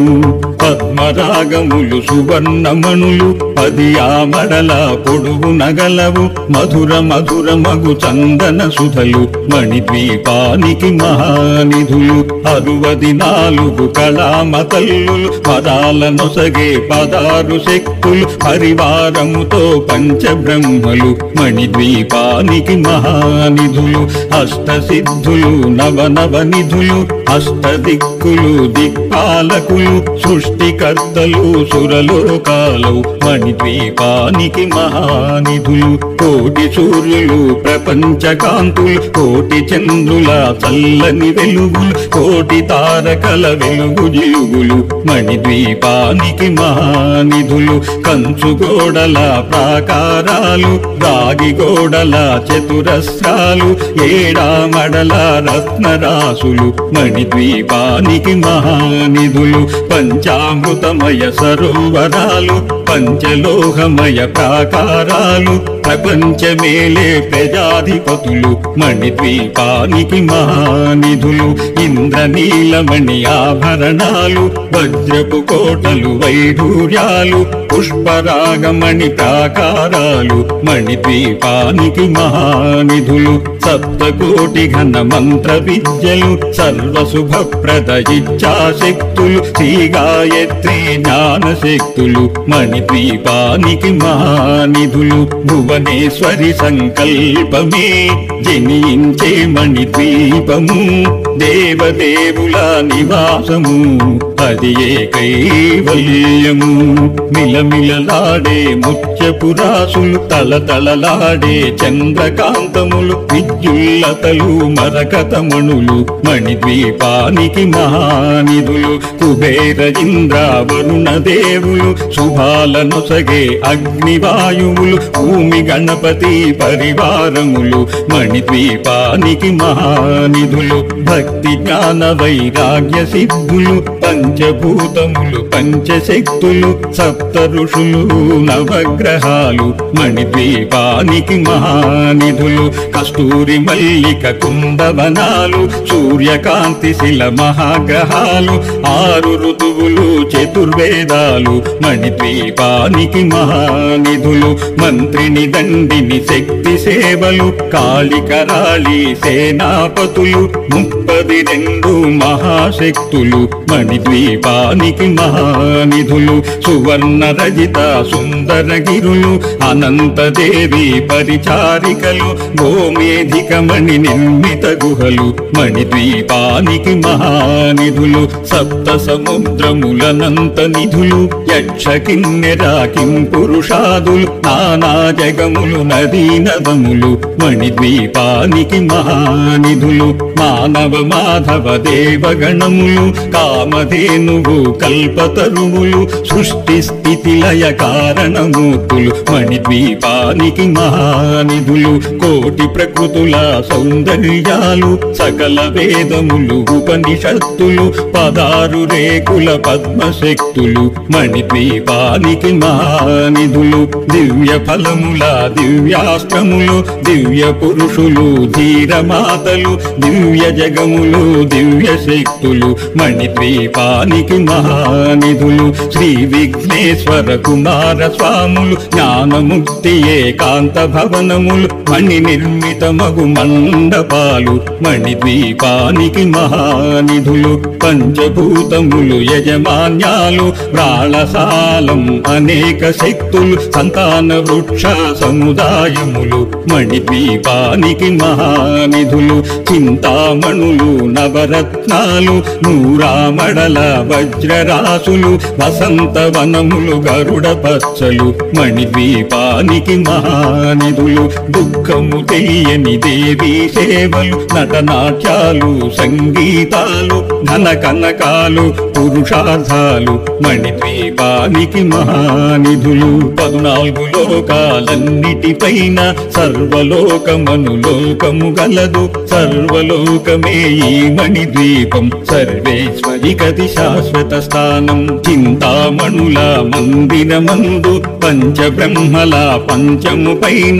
పద్మరాగములు సువర్ణమణులు పది ఆమడల పొడుగు నగలవు మధుర మధుర మగు చందన సుధలు మణిద్వీపానికి మహానిధులు అరువది నాలుగు కళామతల్లులు పదాల నొసగే పదారు శక్తులు పరివారముతో పంచబ్రహ్మలు మణిద్వీపానికి మహానిధులు అష్ట సిద్ధులు నవ నవ నిధులు అష్ట దిక్కులు దిక్పాలకులు సృష్టి సృష్టికర్తలు సురలోకాలు మణిద్వీపానికి మహానిధులు కోటి సూర్యులు ప్రపంచ కాంతులు కోటి చంద్రుల చల్లని వెలుగులు కోటి తారకల వెలుగు జిలుగులు మణిద్వీపానికి మహానిధులు కంచు గోడల ప్రాకారాలు రాగి గోడల చతురస్రాలు ఏడామడల రత్నరాసులు మణిద్వీపానికి మహానిధులు పంచామృతమయ సరోవరాలు పంచలోహమయ ప్రాకారాలు ప్రపంచమేలే ప్రజాధిపతులు మణిద్వీపానికి మహానిధులు ఇంద్రనీలమణి ఆభరణాలు వజ్రపు కోటలు వైఢూర్యాలు పుష్పరాగమణి ప్రాకారాలు మణిద్వీపానికి మహానిధులు సప్తకోటి ఘన మంత్ర విద్యలు సర్వశుభప్రద ఇచ్ఛాశక్తులు శ్రీ గాయత్రి జ్ఞాన శక్తులు మణిద్వీపానికి మహానిధులు భువనేశ్వరి సంకల్పమే జనించే మణిద్వీపము దేవదేవుల నివాసము అది ఏ కైవల్యము మిలమిలలాడే ముత్యపు రాసులు తలతలలాడే చంద్రకాంతములు విద్యుల్లతలు మరకతమణులు మణిద్వీపానికి మహానిధులు కుబేర ఇంద్ర వరుణ దేవులు శుభాలనొసగే అగ్నివాయువులు భూమి గణపతి పరివారములు మణిద్వీపానికి మహానిధులు భక్తి జ్ఞాన వైరాగ్య సిద్ధులు పంచభూతములు పంచశక్తులు సప్త ఋషులు నవగ్రహాలు మణిద్వీపానికి మహానిధులు కస్తూరి మల్లిక కుందవనాలు సూర్యకాంతి శిల మహాగ్రహాలు ఆరు ఋతువులు చతుర్వేదాలు మణిద్వీపానికి మహానిధులు మంత్రిని దండిని శక్తి సేవలు కాళికరాళి సేనాపతులు ముప్పది రెండు మహాశక్తులు మణిద్వీపానికి మహానిధులు సువర్ణ రజిత సుందర గిరులు అనంతదేవి పరిచారికలు గోమేధికమణి నిర్మిత గుహలు మణిద్వీపానికి మహానిధులు సప్త సముద్రములనంత నిధులు యక్ష కిన్నెర కిం పురుషాదులు నానా జగములు నదీ నదములు మణిద్వీపానికి మహానిధులు మానవ మాధవ దేవగణములు కామధేనువు కల్పతరువులు సృష్టి స్థితి లయ కారణమూర్తులు మణిద్వీపానికి మహానిధులు కోటి ప్రకృతుల సౌందర్యాలు సకల వేదములు ఉపనిషత్తులు పదారు రేకుల పద్మశక్తులు మణిద్వీపానికి మహానిధులు దివ్య ఫలముల దివ్యాస్త్రములు దివ్య పురుషులు ధీరమాతలు దివ్య జగములు దివ్య శక్తులు మణిద్వీపానికి మహానిధులు శ్రీ విఘ్నేశ్వర కుమార స్వాములు జ్ఞానముక్తి ఏకాంత భవనములు మణి నిర్మిత మగు మండపాలు మణిద్వీపానికి మహానిధులు పంచభూతములు యజమాన్యాలు రాళసాలం అనేక శక్తులు సంతాన వృక్ష సముదాయములు మణిద్వీపానికి మహానిధులు చింతామణులు నవరత్నాలు నూరామడల వజ్రరాసులు వసంతవనములు గరుడ పచ్చలు మణిద్వీపానికి మహానిధులు దుఃఖము తెలియని దేవీ సేవలు నటనాట్యాలు సంగీతాలు ధన కనకాలు పురుషార్థాలు మణిద్వీపానికి మహానిధులు పద్నాలుగు లోకాలన్నిటిపైన సర్వలోకమను లోకము గలదు సర్వలోకమే ఈ మణిద్వీపం సర్వేశ్వరి గతి శాశ్వత స్థానం చింతామణుల మందిరమందు పంచబ్రహ్మల పంచము పైన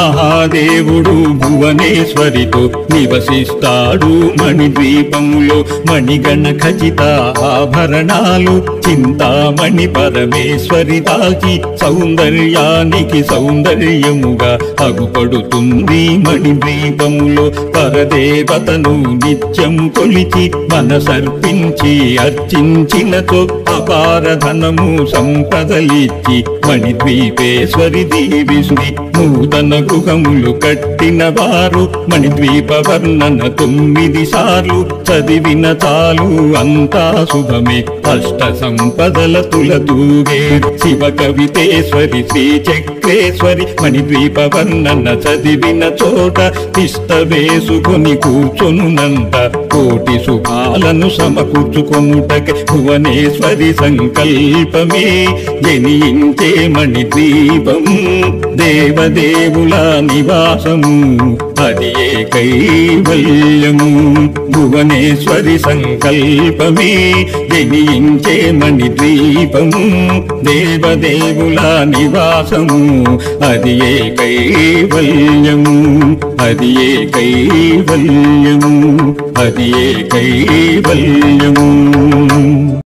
మహాదేవుడు భువనేశ్వరితో నివసిస్తాడు మణిద్వీపములో మణిగణ ఖచిత ఆభరణాలు చింతామణి పరమేశ్వరి దాల్చి సౌందర్యానికి సౌందర్యముగా అగుపడుతుంది మణిద్వీపములో పరదేవతను నిత్యం కొలిచి మనసర్పించి అర్చించినతో అపార ధనము సంపదలిచ్చి మణిద్వీపేశ్వరి దీవిస్తుంది నూతన గృహములు కట్టిన వారు మణిద్వీప వర్ణన తొమ్మిది సార్లు చదివిన చాలు అంతా శుభమే అష్ట సంపదల తులదూగే శివ కవితేశ్వరి శ్రీ చక్రేశ్వరి మణిద్వీప వర్ణన చదివిన చోట తిష్ట వేసుకొని కూర్చొనునంత కోటి శుభాలను సమకూర్చుకొనుటక భువనేశ్వరి సంకల్పమే జనించే మణిద్వీపం దేవదేవుల నివాసము అది ఏ కైవల్యము భువనేశ్వరి సంకల్పమే జనించే మణిద్వీపము దేవదేవుల నివాసము అది ఏ కైవల్యము అది ఏ కైవల్యము అది ఏ కైవల్యము